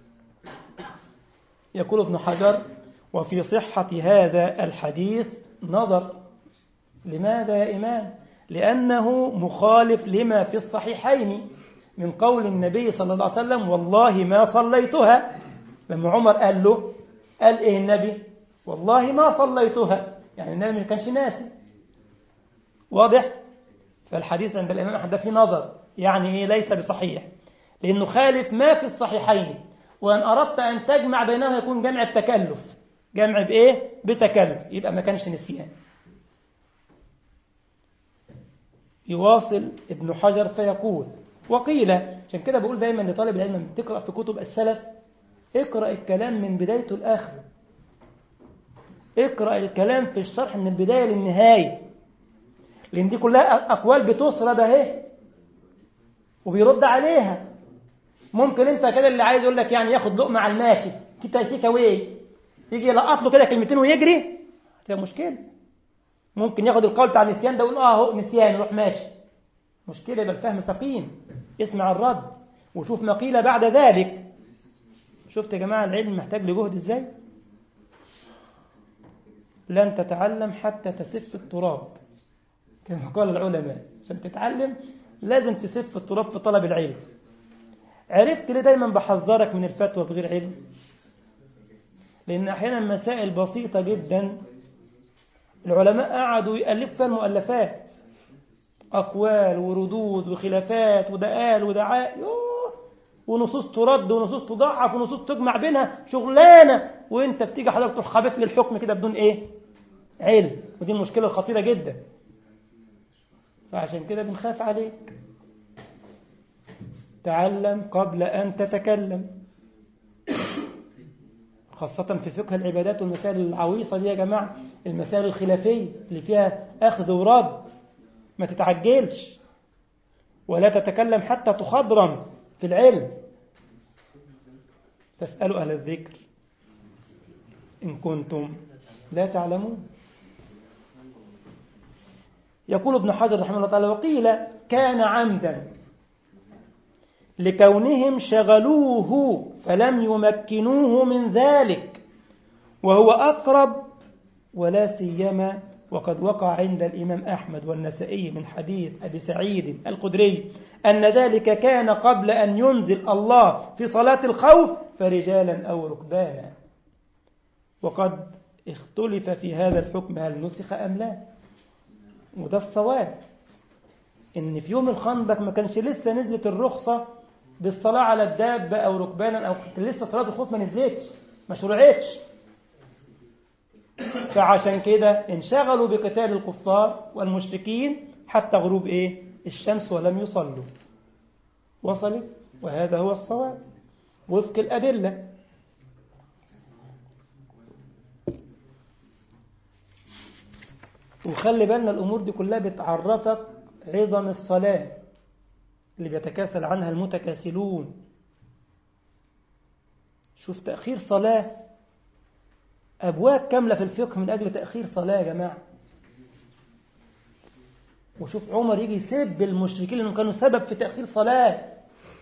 يقول ابن حجر وفي صحة هذا الحديث نظر لماذا يا إمام لأنه مخالف لما في الصحيحين من قول النبي صلى الله عليه وسلم والله ما صليتها لما عمر قال له قال إيه النبي والله ما صليتها يعني النبي ما كانش ناسي واضح فالحديث عند الإمام أحمد ده فيه نظر يعني إيه ليس بصحيح لأنه خالف ما في الصحيحين وأن أردت أن تجمع بينهما يكون جمع التكلف جمع بإيه بتكلف يبقى ما كانش نسيان يواصل ابن حجر فيقول وقيل عشان كده بقول دايما لطالب العلم لما تقرأ في كتب السلف اقرأ الكلام من بدايته لآخره اقرأ الكلام في الشرح من البداية للنهاية لأن دي كلها أقوال بتسرد اهي وبيرد عليها ممكن انت كده اللي عايز يقول لك يعني ياخد لقمة على الماشي كده تيك اواي يجي يلقط له كده كلمتين ويجري هتبقى مشكلة ممكن ياخد القول بتاع النسيان ده ويقول اه اهو نسيان يروح ماشي مشكلة يبقى الفهم سقيم اسمع الرد وشوف ما قيل بعد ذلك شفت يا جماعة العلم محتاج لجهد ازاي لن تتعلم حتى تسف التراب كما قال العلماء عشان تتعلم لازم تسف التراب في طلب العلم عرفت ليه دايما بحذرك من الفتوى بغير علم لأن أحيانا مسائل بسيطة جدا العلماء قعدوا يألفوا فيها المؤلفات أقوال وردود وخلافات وده قال وده عاء يوه ونصوص ترد ونصوص تضعف ونصوص تجمع بينها شغلانة وانت بتيجي حضرتك تروح خابط لي الحكم كده بدون ايه علم ودي المشكلة الخطيرة جدا فعشان كده بنخاف عليك تعلم قبل أن تتكلم خاصة في فقه العبادات والمسائل العويصة دي يا جماعة المسائل الخلافية اللي فيها أخذ ورد ما تتعجلش ولا تتكلم حتى تخضرم في العلم فاسألوا أهل الذكر إن كنتم لا تعلمون يقول ابن حجر رحمه الله تعالى وقيل كان عمدا لكونهم شغلوه فلم يمكنوه من ذلك وهو أقرب ولا سيما وقد وقع عند الإمام أحمد والنسائي من حديث أبي سعيد القدري أن ذلك كان قبل أن ينزل الله في صلاة الخوف فرجالا أو ركبانا وقد اختلف في هذا الحكم هل نسخ أم لا وده الصواب إن في يوم الخندق ما كانش لسه نزلت الرخصة بالصلاة على الدابة أو ركبانا أو لسه صلاة الخوف ما نزلتش ما شرعتش فعشان كده انشغلوا بقتال الكفار والمشركين حتى غروب إيه الشمس ولم يصلوا وصلت وهذا هو الصواب وفق الأدلة وخلي بالنا الأمور دي كلها بتعرفك عظم الصلاة اللي بيتكاسل عنها المتكاسلون شوف تأخير صلاة أبواب كاملة في الفقه من أجل تأخير صلاة يا جماعة وشوف عمر يجي يسب المشركين لأنهم كانوا سبب في تأخير صلاة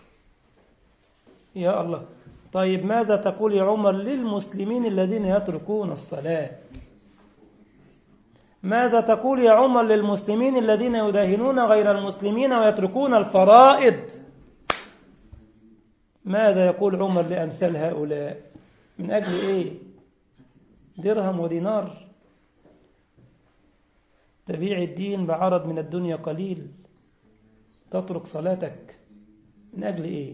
يا الله طيب ماذا تقول يا عمر للمسلمين الذين يتركون الصلاة ماذا تقول يا عمر للمسلمين الذين يداهنون غير المسلمين ويتركون الفرائض ماذا يقول عمر لأمثال هؤلاء من أجل إيه درهم ودينار تبيع الدين بعرض من الدنيا قليل تترك صلاتك من أجل إيه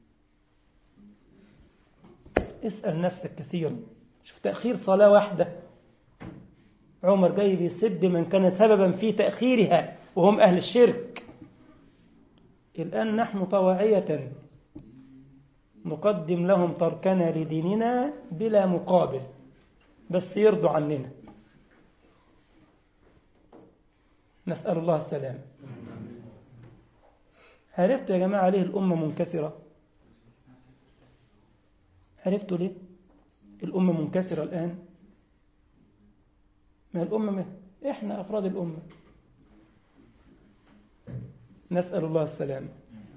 اسأل نفسك كثيرا شوف تأخير صلاة واحدة عمر جاي بيسد من كان سببا في تأخيرها وهم أهل الشرك الآن نحن طواعية نقدم لهم تركنا لديننا بلا مقابل بس يرضوا عننا نسأل الله السلام عرفتوا يا جماعة ليه الأمة منكسرة عرفتوا ليه الأمة منكسرة الآن ما الأمة ما إحنا أفراد الأمة نسأل الله السلام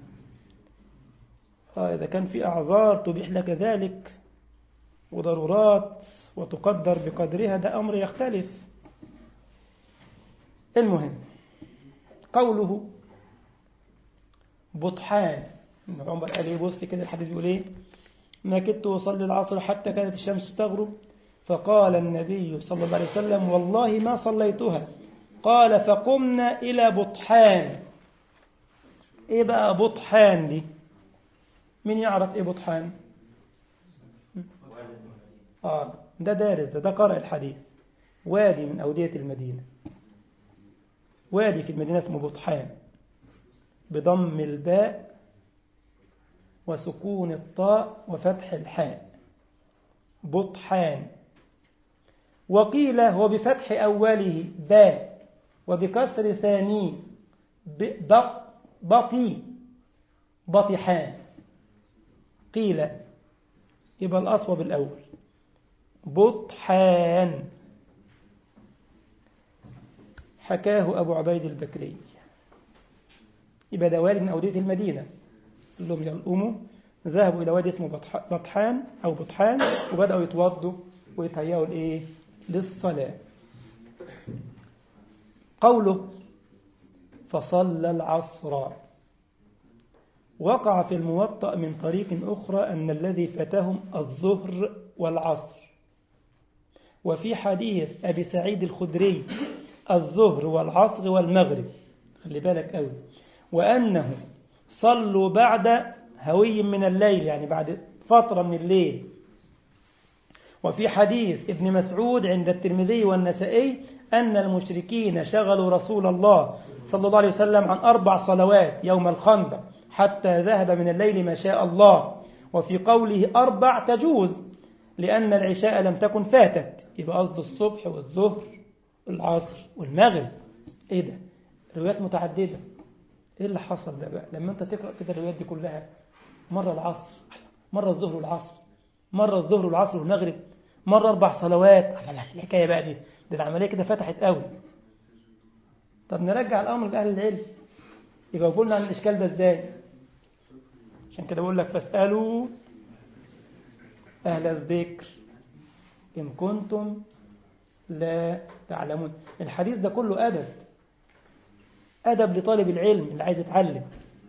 آه إذا كان في أعذار تبيح لك ذلك وضرورات وتقدر بقدرها ده أمر يختلف المهم قوله بطحان إن عمر قال إيه بص كده الحديث بيقول إيه ما كدت أصلي العصر حتى كانت الشمس تغرب فقال النبي صلى الله عليه وسلم والله ما صليتها قال فقمنا إلى بطحان إيه بقى بطحان دي مين يعرف إيه بطحان آه ده دارس ده, ده قرأ الحديث وادي من أودية المدينة وادي في المدينة اسمه بطحان بضم الباء وسكون الطاء وفتح الحاء بطحان وقيل هو بفتح أوله باء وبكسر ثانيه بطي بطحان قيل يبقى الأصوب الأول بطحان حكاه أبو عبيد البكري يبقى ده وادي من أودية المدينة كلهم يلقموا ذهبوا إلى وادي اسمه بطحان أو بطحان وبدأوا يتوضوا ويتهيأوا لإيه للصلاة قوله فصلى العصر وقع في الموطأ من طريق أخرى أن الذي فاتهم الظهر والعصر وفي حديث أبي سعيد الخدري الظهر والعصر والمغرب خلي بالك قوي وأنه صلوا بعد هوي من الليل يعني بعد فترة من الليل وفي حديث ابن مسعود عند الترمذي والنسائي أن المشركين شغلوا رسول الله صلى الله عليه وسلم عن أربع صلوات يوم الخندق حتى ذهب من الليل ما شاء الله وفي قوله أربع تجوز لأن العشاء لم تكن فاتت يبقى قصد الصبح والظهر والعصر والمغرب إيه ده روايات متعددة إيه اللي حصل ده بقى لما أنت تقرأ كده الروايات دي كلها مرة العصر مرة الظهر والعصر مرة الظهر والعصر والمغرب مرة أربع صلوات الحكاية بقى دي دي العملية كده فتحت قوي طب نرجع الأمر لأهل العلم يبقى قلنا عن الإشكال ده إزاي عشان كده بقول لك فاسألوا أهل الذكر إن كنتم لا تعلمون الحديث ده كله أدب أدب لطالب العلم اللي عايز يتعلم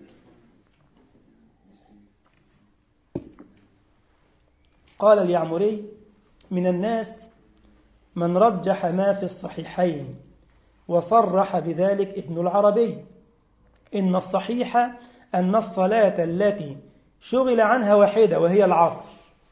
قال اليعمري من الناس من رجح ما في الصحيحين وصرح بذلك ابن العربي إن الصحيح أن الصلاة التي شغل عنها واحدة وهي العصر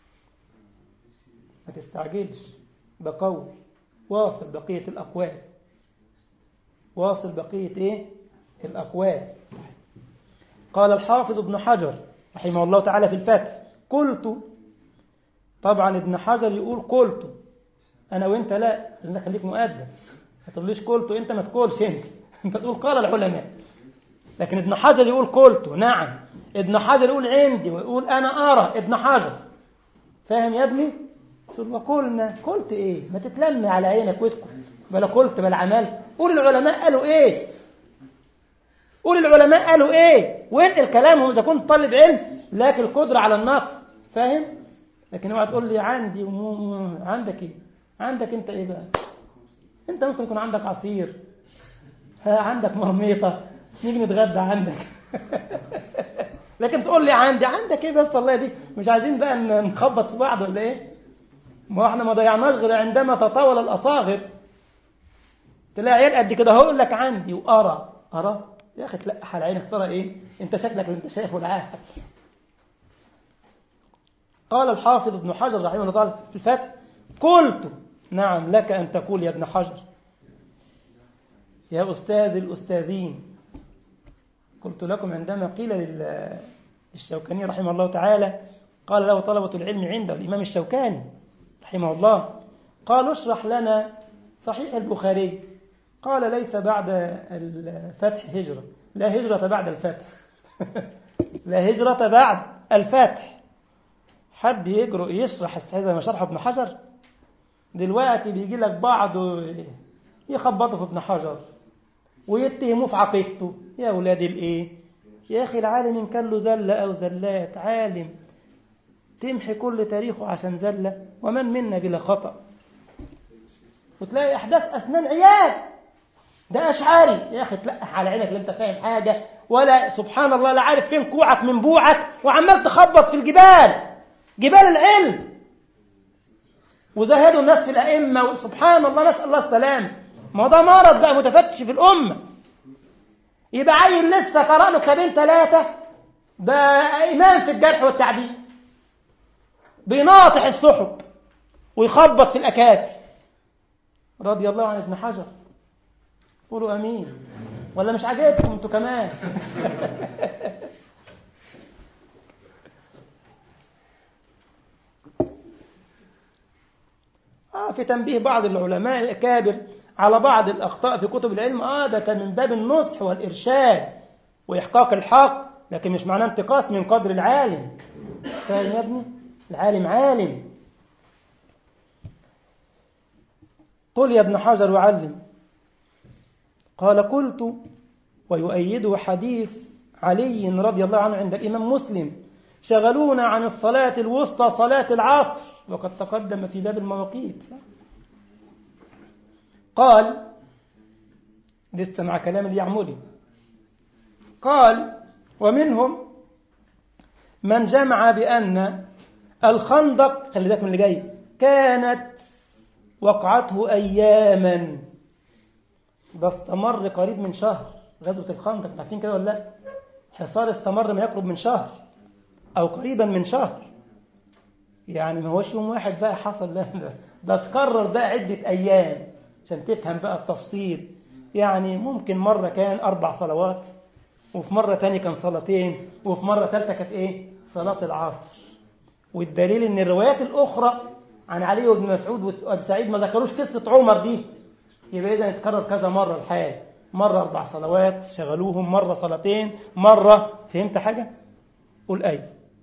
ما تستعجلش ده قول واصل بقية الأقوال واصل بقية إيه؟ الأقوال قال الحافظ ابن حجر رحمه الله تعالى في الفتح قلت طبعا ابن حجر يقول قلت أنا وإنت لا لأن خليك مؤدب ما تقوليش قلت أنت ما تقولش أنت أنت تقول قال العلماء لكن ابن حجر يقول قلت نعم ابن حجر يقول عندي ويقول أنا أرى ابن حجر فاهم يا ابني تقول وقلنا قلت إيه ما تتلم على عينك واسكت بلا قلت بلا عملت قول العلماء قالوا إيه قول العلماء قالوا إيه وانقل كلامهم إذا كنت طالب علم لك القدرة على النقد فاهم لكن اوعى تقول لي عندي ومو... عندك ايه عندك انت ايه بقى انت ممكن يكون عندك عصير ها عندك مرميطة نيجي نتغدى عندك لكن تقول لي عندي عندك ايه بس الله دي مش عايزين بقى نخبط في بعض ولا ايه ما احنا ما ضيعناش غير عندما تطاول الاصاغر تلاقي عيال قد كده هقول لك عندي وارى ارى يا اخي تلقح على عينك ترى ايه انت شكلك اللي انت شايفه العاهه قال الحافظ ابن حجر رحمه الله تعالى في الفتح قلت نعم لك أن تقول يا ابن حجر يا أستاذ الأستاذين قلت لكم عندما قيل للشوكاني رحمه الله تعالى قال له طلبة العلم عنده الإمام الشوكاني رحمه الله قال اشرح لنا صحيح البخاري قال ليس بعد الفتح هجرة لا هجرة بعد الفتح لا هجرة بعد الفتح حد يجرؤ يشرح السعيدة ما شرح ابن حجر دلوقتي بيجي لك بعض يخبطوا في ابن حجر ويتهموه في عقيدته يا ولاد الايه يا اخي العالم ان كان له زله او زلات عالم تمحي كل تاريخه عشان زله ومن منا بلا خطا وتلاقي احداث اسنان عيال ده أشعري يا أخي تلقح على عينك اللي أنت فاهم حاجة ولا سبحان الله لا عارف فين كوعك من بوعك وعمال تخبط في الجبال جبال العلم وزهدوا الناس في الأئمة وسبحان الله نسأل الله السلام ما هو ده مرض بقى متفتش في الأمة يبقى عيل لسه قرأ له كتابين ثلاثة ده إمام في الجرح والتعديل بيناطح السحب ويخبط في الأكاد رضي الله عن ابن حجر قولوا أمين ولا مش عاجبكم انتوا كمان آه في تنبيه بعض العلماء الأكابر على بعض الأخطاء في كتب العلم آه ده كان من باب النصح والإرشاد وإحقاق الحق لكن مش معناه انتقاص من قدر العالم فاهم يا ابني العالم عالم قل يا ابن حجر وعلم قال قلت ويؤيده حديث علي رضي الله عنه عند الإمام مسلم شغلونا عن الصلاة الوسطى صلاة العصر وقد تقدم في باب المواقيت قال لسه مع كلام اليعمري قال ومنهم من جمع بأن الخندق خلي بالك من اللي جاي كانت وقعته أياما ده استمر قريب من شهر غزوة الخندق عارفين كده ولا لا حصار استمر ما يقرب من شهر أو قريبا من شهر يعني ما هوش يوم واحد بقى حصل لا ده تكرر بقى عدة أيام عشان تفهم بقى التفصيل يعني ممكن مرة كان أربع صلوات وفي مرة تاني كان صلاتين وفي مرة ثالثة كانت إيه صلاة العصر والدليل إن الروايات الأخرى عن علي بن مسعود وأبي سعيد ما ذكروش قصة عمر دي يبقى إذا يتكرر كذا مرة الحال مرة أربع صلوات شغلوهم مرة صلاتين مرة فهمت حاجة؟ قول أي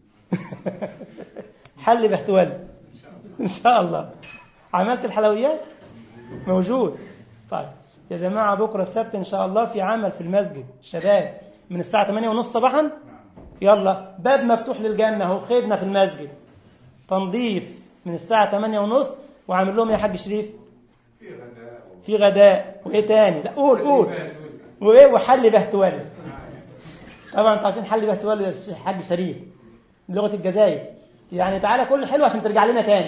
حل بهتوال إن شاء الله عملت الحلويات موجود طيب يا جماعة بكرة السبت إن شاء الله في عمل في المسجد شباب من الساعة 8 ونص صباحا يلا باب مفتوح للجنة اهو خدنا في المسجد تنظيف من الساعة 8 ونص وعامل لهم يا حاج شريف في غداء في غداء وايه تاني لا قول قول وايه وحل بهتوالي طبعا انتوا عارفين حل بهتوالي يا حاج شريف بلغة الجزائر يعني تعالى كل حلو عشان ترجع لنا تاني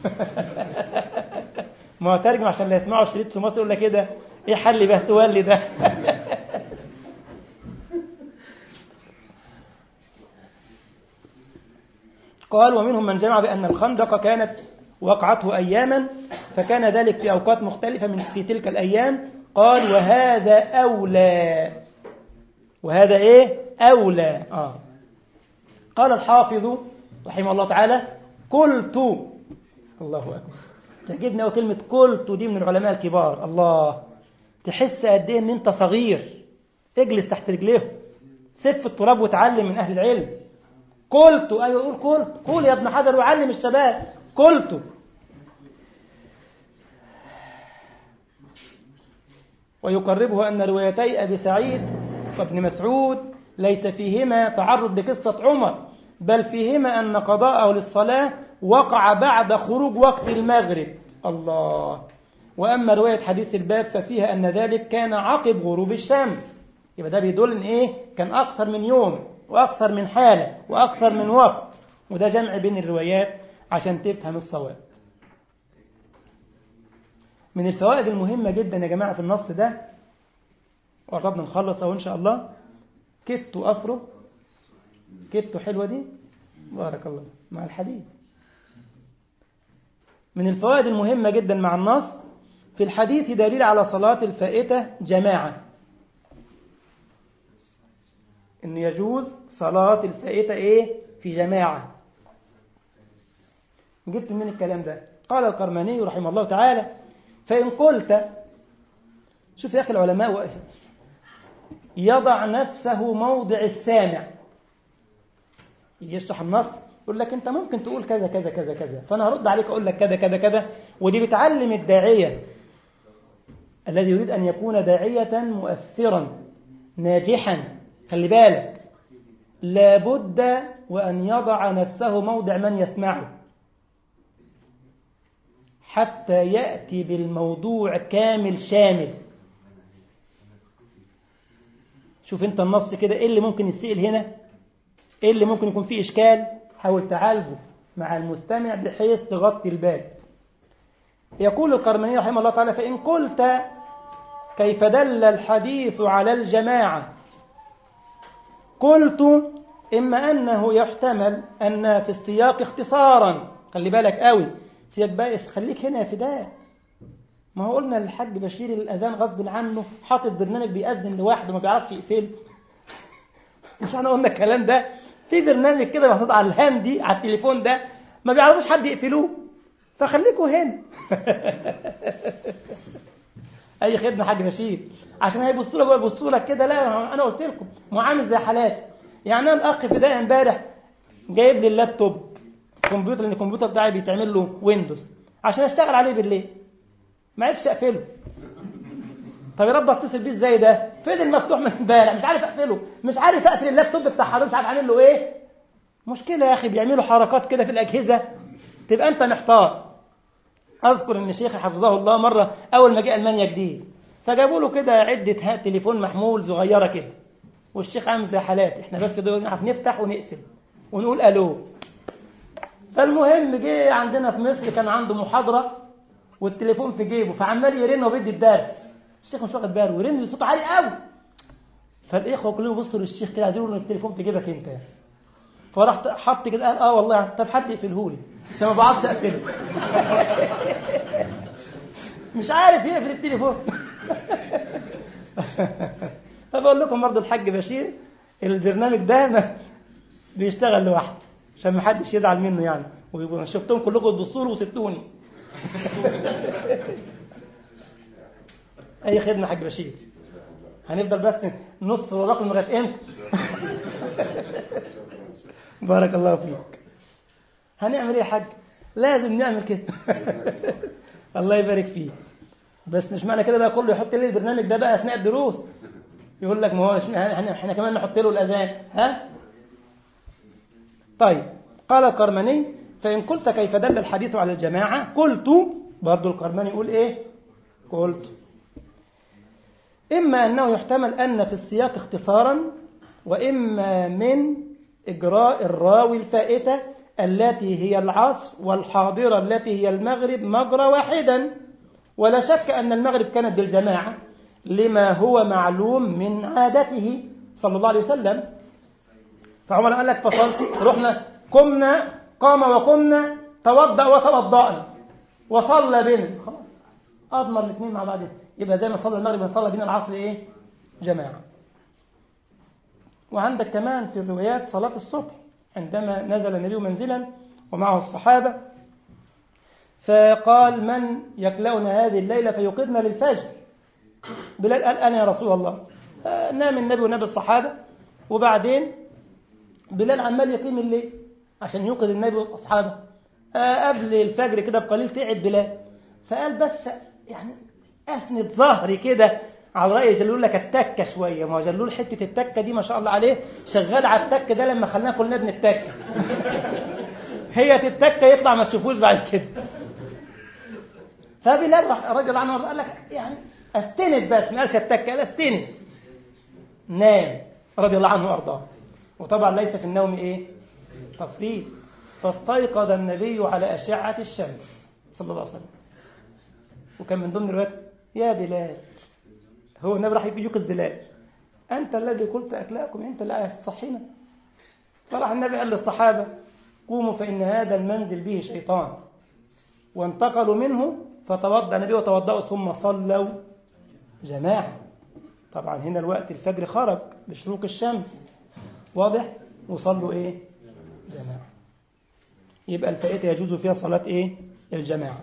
ما هو ترجم عشان اللي يسمعوا الشريط في مصر يقول لك ايه ده ايه حل بهتوالي ده قال ومنهم من جمع بأن الخندق كانت وقعته أياما فكان ذلك في أوقات مختلفة من في تلك الأيام قال وهذا أولى وهذا إيه أولى آه. قال الحافظ رحمه الله تعالى قلت الله أكبر تعجبني أو كلمة قلت دي من العلماء الكبار الله تحس قد إيه إن أنت صغير اجلس تحت رجليه سف التراب وتعلم من أهل العلم قلت أيوة قول قلت قول يا ابن حجر وعلم الشباب قلت ويقربه أن روايتي أبي سعيد وابن مسعود ليس فيهما تعرض لقصة عمر بل فيهما أن قضاءه للصلاة وقع بعد خروج وقت المغرب الله وأما رواية حديث الباب ففيها أن ذلك كان عقب غروب الشمس يبقى ده بيدل إن إيه كان أكثر من يوم وأكثر من حالة وأكثر من وقت وده جمع بين الروايات عشان تفهم الصواب من الفوائد المهمة جدا يا جماعة في النص ده وقربنا نخلص أهو إن شاء الله كت أفرو كت حلوة دي بارك الله مع الحديث من الفوائد المهمة جدا مع النص في الحديث دليل على صلاة الفائتة جماعة إن يجوز صلاة الفائتة إيه في جماعة جبت من الكلام ده قال القرماني رحمه الله تعالى فإن قلت شوف يا أخي العلماء وقف يضع نفسه موضع السامع يشرح النص يقول لك أنت ممكن تقول كذا كذا كذا كذا فأنا هرد عليك أقول لك كذا كذا كذا ودي بتعلم الداعية الذي يريد أن يكون داعية مؤثرا ناجحا خلي بالك لابد وأن يضع نفسه موضع من يسمعه حتى يأتي بالموضوع كامل شامل شوف انت النص كده ايه اللي ممكن يسئل هنا ايه اللي ممكن يكون فيه اشكال حاول تعالجه مع المستمع بحيث تغطي الباب يقول القرماني رحمه الله تعالى فإن قلت كيف دل الحديث على الجماعة قلت إما أنه يحتمل أن في السياق اختصارا خلي بالك قوي سياق بائس خليك هنا يا فداء ما هو قلنا للحاج بشير الأذان غصب عنه حاطط برنامج بيأذن لوحده ما بيعرفش يقفله مش احنا قلنا الكلام ده في برنامج كده محطوط على الهاندي على التليفون ده ما بيعرفوش حد يقفلوه فخليكوا هنا اي خدمه حاج بشير عشان هيبصوا لك يبصوا لك كده لا انا قلت لكم ما عامل زي حالاتي يعني انا الاخ في ده امبارح جايب لي اللابتوب كمبيوتر لان الكمبيوتر بتاعي بيتعمل له ويندوز عشان اشتغل عليه بالليل ما عرفش اقفله طب يا رب اتصل بيه ازاي ده فضل مفتوح من امبارح مش عارف اقفله مش عارف اقفل اللابتوب بتاع حضرتك مش عارف اعمل له ايه مشكله يا اخي بيعملوا حركات كده في الاجهزه تبقى انت محتار اذكر ان شيخي حفظه الله مره اول ما جه المانيا جديد فجابوا له كده عده ها تليفون محمول صغيره كده والشيخ عامل زي حالاتي احنا بس كده نعرف نفتح ونقفل ونقول الو فالمهم جه عندنا في مصر كان عنده محاضره والتليفون في جيبه فعمال يرن وبيدي الدرس الشيخ مش واخد باله ويرن بصوت عالي قوي فالاخوه كلهم بصوا للشيخ كده عايزين يقولوا ان التليفون في جيبك انت فراح حط كده قال اه والله طب حد يقفله لي عشان ما بعرفش اقفله مش عارف يقفل التليفون فبقول لكم برضه الحاج بشير البرنامج ده ما بيشتغل لوحده عشان ما حدش يزعل منه يعني ويقول شفتهم كلكم تبصوا له وسبتوني اي خدمه حاج بشير هنفضل بس نص رقم لغايه امتى بارك الله فيك هنعمل ايه يا حاج لازم نعمل كده الله يبارك فيك بس مش معنى كده بقى كله يحط لي البرنامج ده بقى اثناء الدروس يقول لك ما هو احنا, احنا كمان نحط له الاذان ها طيب قال القرماني فإن قلت كيف دل الحديث على الجماعة قلت برضو القرماني يقول إيه قلت إما أنه يحتمل أن في السياق اختصارا وإما من إجراء الراوي الفائتة التي هي العصر والحاضرة التي هي المغرب مجرى واحدا ولا شك أن المغرب كانت بالجماعة لما هو معلوم من عادته صلى الله عليه وسلم فعمر قال لك فصلت رحنا قمنا قام وقمنا توضأ وتوضأنا وصلى بنا خلاص أضمر الاثنين مع بعض يبقى زي ما صلى المغرب صلى بنا العصر إيه جماعة وعندك كمان في الروايات صلاة الصبح عندما نزل النبي منزلا ومعه الصحابة فقال من يكلأنا هذه الليلة فيوقظنا للفجر بلال قال أنا يا رسول الله نام النبي ونام الصحابة وبعدين بلال عمال يقيم الليل عشان يوقظ النبي واصحابه قبل الفجر كده بقليل تعب بلال فقال بس يعني اسند ظهري كده على رأي جلول لك التكة شوية ما هو جلول حتة التكة دي ما شاء الله عليه شغال على التكة ده لما خلينا كلنا بنتكة هي تتكة يطلع ما تشوفوش بعد كده فبلال راح رجل عنه قال لك يعني استند بس ما قالش التكة قال استند نام رضي الله عنه وارضاه وطبعا ليس في النوم ايه تفريط فاستيقظ النبي على أشعة الشمس صلى الله عليه وسلم وكان من ضمن الروايات يا بلال هو النبي راح يوقظ بلال أنت الذي قلت أكلاكم أنت اللي تصحينا فراح النبي قال للصحابة قوموا فإن هذا المنزل به شيطان وانتقلوا منه فتوضأ النبي وتوضأوا ثم صلوا جماعة طبعا هنا الوقت الفجر خرج بشروق الشمس واضح وصلوا ايه جماعة يبقى الفائتة يجوز فيها صلاة ايه الجماعة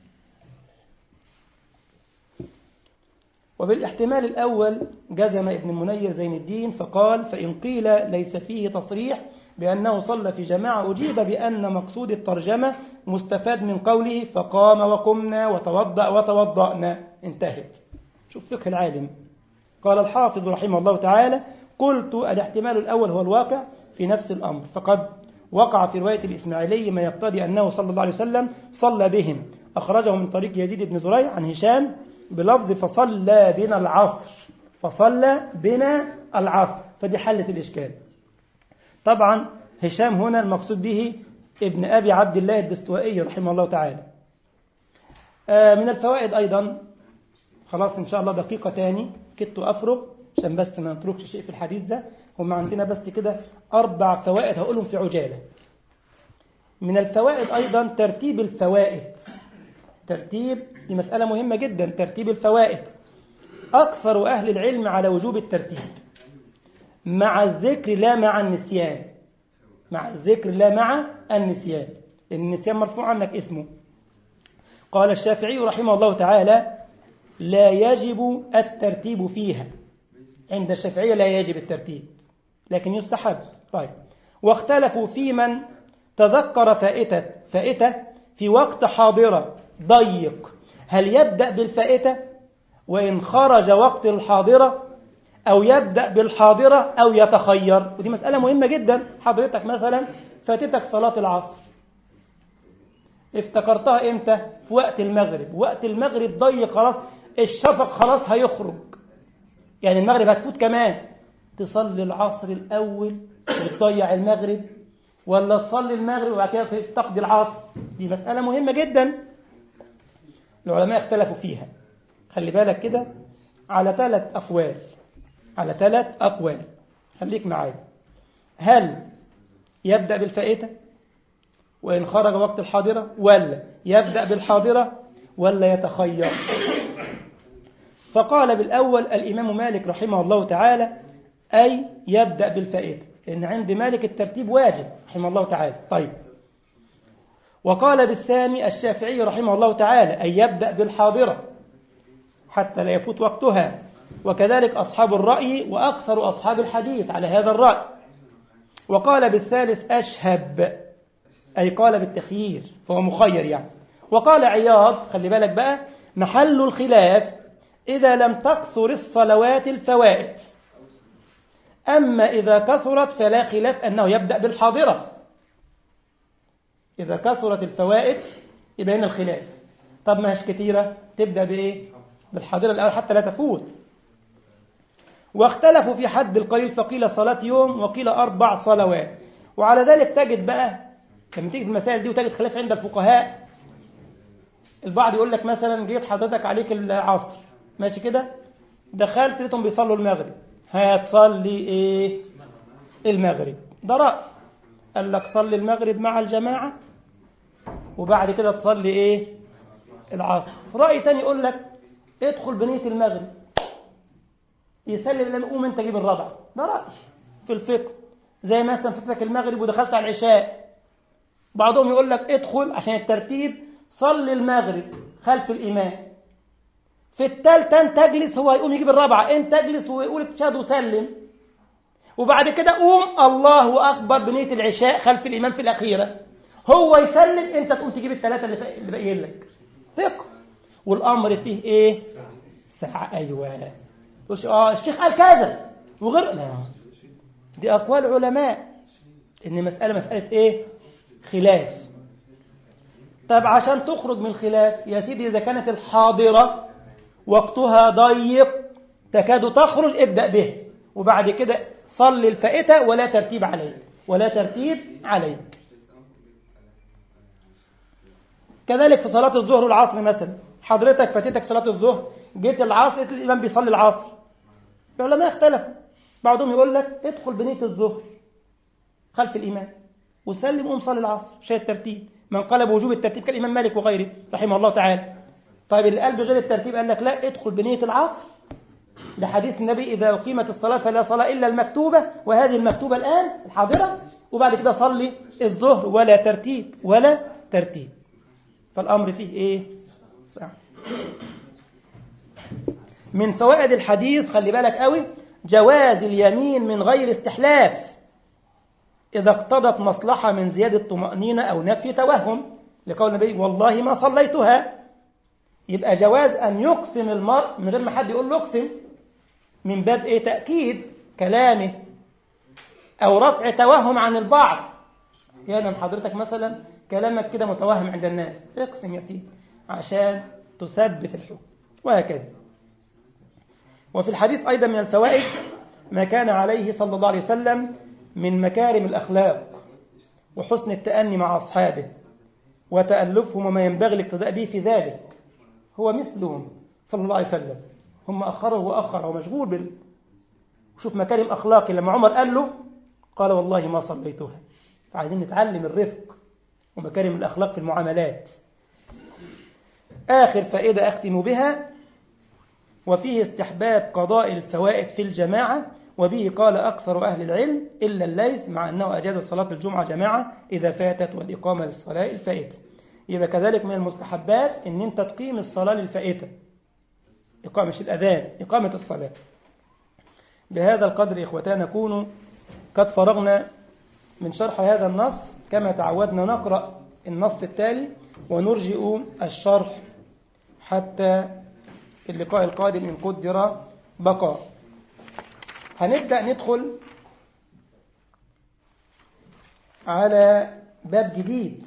وبالاحتمال الأول جزم ابن منير زين الدين فقال فإن قيل ليس فيه تصريح بأنه صلى في جماعة أجيب بأن مقصود الترجمة مستفاد من قوله فقام وقمنا وتوضأ وتوضأنا انتهت شوف فقه العالم قال الحافظ رحمه الله تعالى قلت الاحتمال الأول هو الواقع في نفس الأمر فقد وقع في رواية الإسماعيلي ما يقتضي أنه صلى الله عليه وسلم صلى بهم أخرجه من طريق يزيد بن زريع عن هشام بلفظ فصلى بنا العصر فصلى بنا العصر فدي حلت الإشكال طبعا هشام هنا المقصود به ابن أبي عبد الله الدستوائي رحمه الله تعالى من الفوائد أيضا خلاص إن شاء الله دقيقة تاني كدت أفرغ عشان بس ما نتركش شيء في الحديث ده هم عندنا بس كده أربع فوائد هقولهم في عجالة من الفوائد أيضا ترتيب الفوائد ترتيب دي مسألة مهمة جدا ترتيب الفوائد أكثر أهل العلم على وجوب الترتيب مع الذكر لا مع النسيان مع الذكر لا مع النسيان النسيان مرفوع عنك اسمه قال الشافعي رحمه الله تعالى لا يجب الترتيب فيها عند الشافعية لا يجب الترتيب لكن يستحب طيب واختلفوا في من تذكر فائتة فائتة في وقت حاضرة ضيق هل يبدأ بالفائتة وإن خرج وقت الحاضرة أو يبدأ بالحاضرة أو يتخير ودي مسألة مهمة جدا حضرتك مثلا فاتتك صلاة العصر افتكرتها امتى في وقت المغرب وقت المغرب ضيق خلاص الشفق خلاص هيخرج يعني المغرب هتفوت كمان تصلي العصر الأول وتضيع المغرب ولا تصلي المغرب وبعد كده تقضي العصر دي مسألة مهمة جدا العلماء اختلفوا فيها خلي بالك كده على ثلاث أقوال على ثلاث أقوال خليك معايا هل يبدأ بالفائتة وإن خرج وقت الحاضرة ولا يبدأ بالحاضرة ولا يتخير فقال بالأول الإمام مالك رحمه الله تعالى أي يبدأ بالفائتة لأن عند مالك الترتيب واجب رحمه الله تعالى طيب وقال بالثاني الشافعي رحمه الله تعالى أن يبدأ بالحاضرة حتى لا يفوت وقتها وكذلك أصحاب الرأي وأكثر أصحاب الحديث على هذا الرأي وقال بالثالث أشهب أي قال بالتخيير فهو مخير يعني وقال عياض خلي بالك بقى محل الخلاف إذا لم تكثر الصلوات الفوائد أما إذا كثرت فلا خلاف أنه يبدأ بالحاضرة إذا كثرت الفوائد يبقى هنا الخلاف طب ما هيش كتيرة تبدأ بإيه بالحاضرة الأول حتى لا تفوت واختلفوا في حد القليل فقيل صلاة يوم وقيل أربع صلوات وعلى ذلك تجد بقى لما تيجي في المسائل دي وتجد خلاف عند الفقهاء البعض يقول لك مثلا جيت حضرتك عليك العصر ماشي كده دخلت لقيتهم بيصلوا المغرب هتصلي ايه المغرب ده رأي قال لك صلي المغرب مع الجماعة وبعد كده تصلي ايه العصر رأي تاني يقول لك ادخل بنية المغرب يسلم لما قوم انت جيب الرابعة ده رأي في الفقه زي مثلا فتلك المغرب ودخلت على العشاء بعضهم يقول لك ادخل عشان الترتيب صلي المغرب خلف الإمام في الثالثة انت تجلس هو يقوم يجيب الرابعة انت تجلس ويقول تشهد وسلم وبعد كده قوم الله أكبر بنية العشاء خلف الإمام في الأخيرة هو يسلم انت تقوم تجيب الثلاثة اللي باقيين لك فقه والأمر فيه ايه ساعة أيوة اه الشيخ قال كذا وغير لا دي أقوال علماء إن مسألة مسألة إيه خلاف طب عشان تخرج من الخلاف يا سيدي إذا كانت الحاضرة وقتها ضيق تكاد تخرج ابدأ به وبعد كده صل الفائتة ولا ترتيب عليك ولا ترتيب عليك كذلك في صلاة الظهر والعصر مثلا حضرتك فاتتك صلاة الظهر جيت العصر الإمام بيصلي العصر العلماء اختلفوا بعضهم يقول لك ادخل بنية الظهر خلف الإمام وسلم قوم صلي العصر شيء الترتيب من قال بوجوب الترتيب كالإمام مالك وغيره رحمه الله تعالى طيب اللي قال بغير الترتيب قال لك لا ادخل بنية العصر لحديث النبي إذا أقيمت الصلاة فلا صلاة إلا المكتوبة وهذه المكتوبة الآن الحاضرة وبعد كده صلي الظهر ولا ترتيب ولا ترتيب فالأمر فيه إيه صح. من فوائد الحديث خلي بالك قوي جواز اليمين من غير استحلاف إذا اقتضت مصلحة من زيادة طمأنينة أو نفي توهم لقول النبي والله ما صليتها يبقى جواز أن يقسم المرء من غير ما حد يقول له اقسم من باب إيه تأكيد كلامه أو رفع توهم عن البعض يعني حضرتك مثلا كلامك كده متوهم عند الناس اقسم يا سيدي عشان تثبت الحكم وهكذا وفي الحديث أيضا من الفوائد ما كان عليه صلى الله عليه وسلم من مكارم الأخلاق وحسن التأني مع أصحابه وتألفهم وما ينبغي الاقتداء به في ذلك هو مثلهم صلى الله عليه وسلم هم أخره وأخر ومشغول بال... شوف مكارم أخلاقي لما عمر قال له قال والله ما صليتها فعايزين نتعلم الرفق ومكارم الأخلاق في المعاملات آخر فائدة أختم بها وفيه استحباب قضاء الفوائد في الجماعة وبه قال أكثر أهل العلم إلا الليث مع أنه أجاز صلاة الجمعة جماعة إذا فاتت والإقامة للصلاة الفائتة إذا كذلك من المستحبات أن أنت تقيم الصلاة للفائتة إقامة مش الأذان إقامة الصلاة بهذا القدر إخوتنا نكون قد فرغنا من شرح هذا النص كما تعودنا نقرأ النص التالي ونرجئ الشرح حتى اللقاء القادم إن قدر بقاء هنبدأ ندخل على باب جديد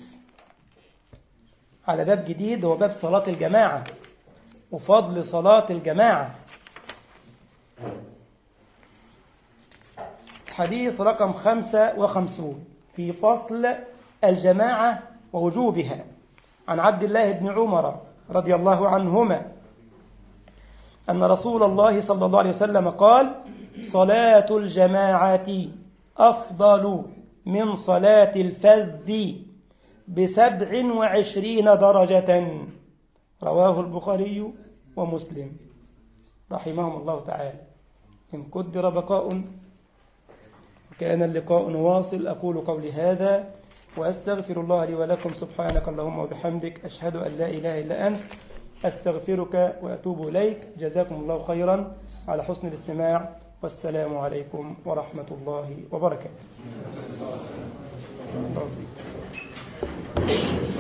على باب جديد هو باب صلاة الجماعة وفضل صلاة الجماعة حديث رقم خمسة وخمسون في فصل الجماعة ووجوبها عن عبد الله بن عمر رضي الله عنهما أن رسول الله صلى الله عليه وسلم قال صلاة الجماعة أفضل من صلاة الفذ بسبع وعشرين درجة رواه البخاري ومسلم رحمهم الله تعالى إن قدر بقاء كان اللقاء واصل أقول قولي هذا وأستغفر الله لي ولكم سبحانك اللهم وبحمدك أشهد أن لا إله إلا أنت أستغفرك وأتوب إليك جزاكم الله خيرا على حسن الاستماع والسلام عليكم ورحمة الله وبركاته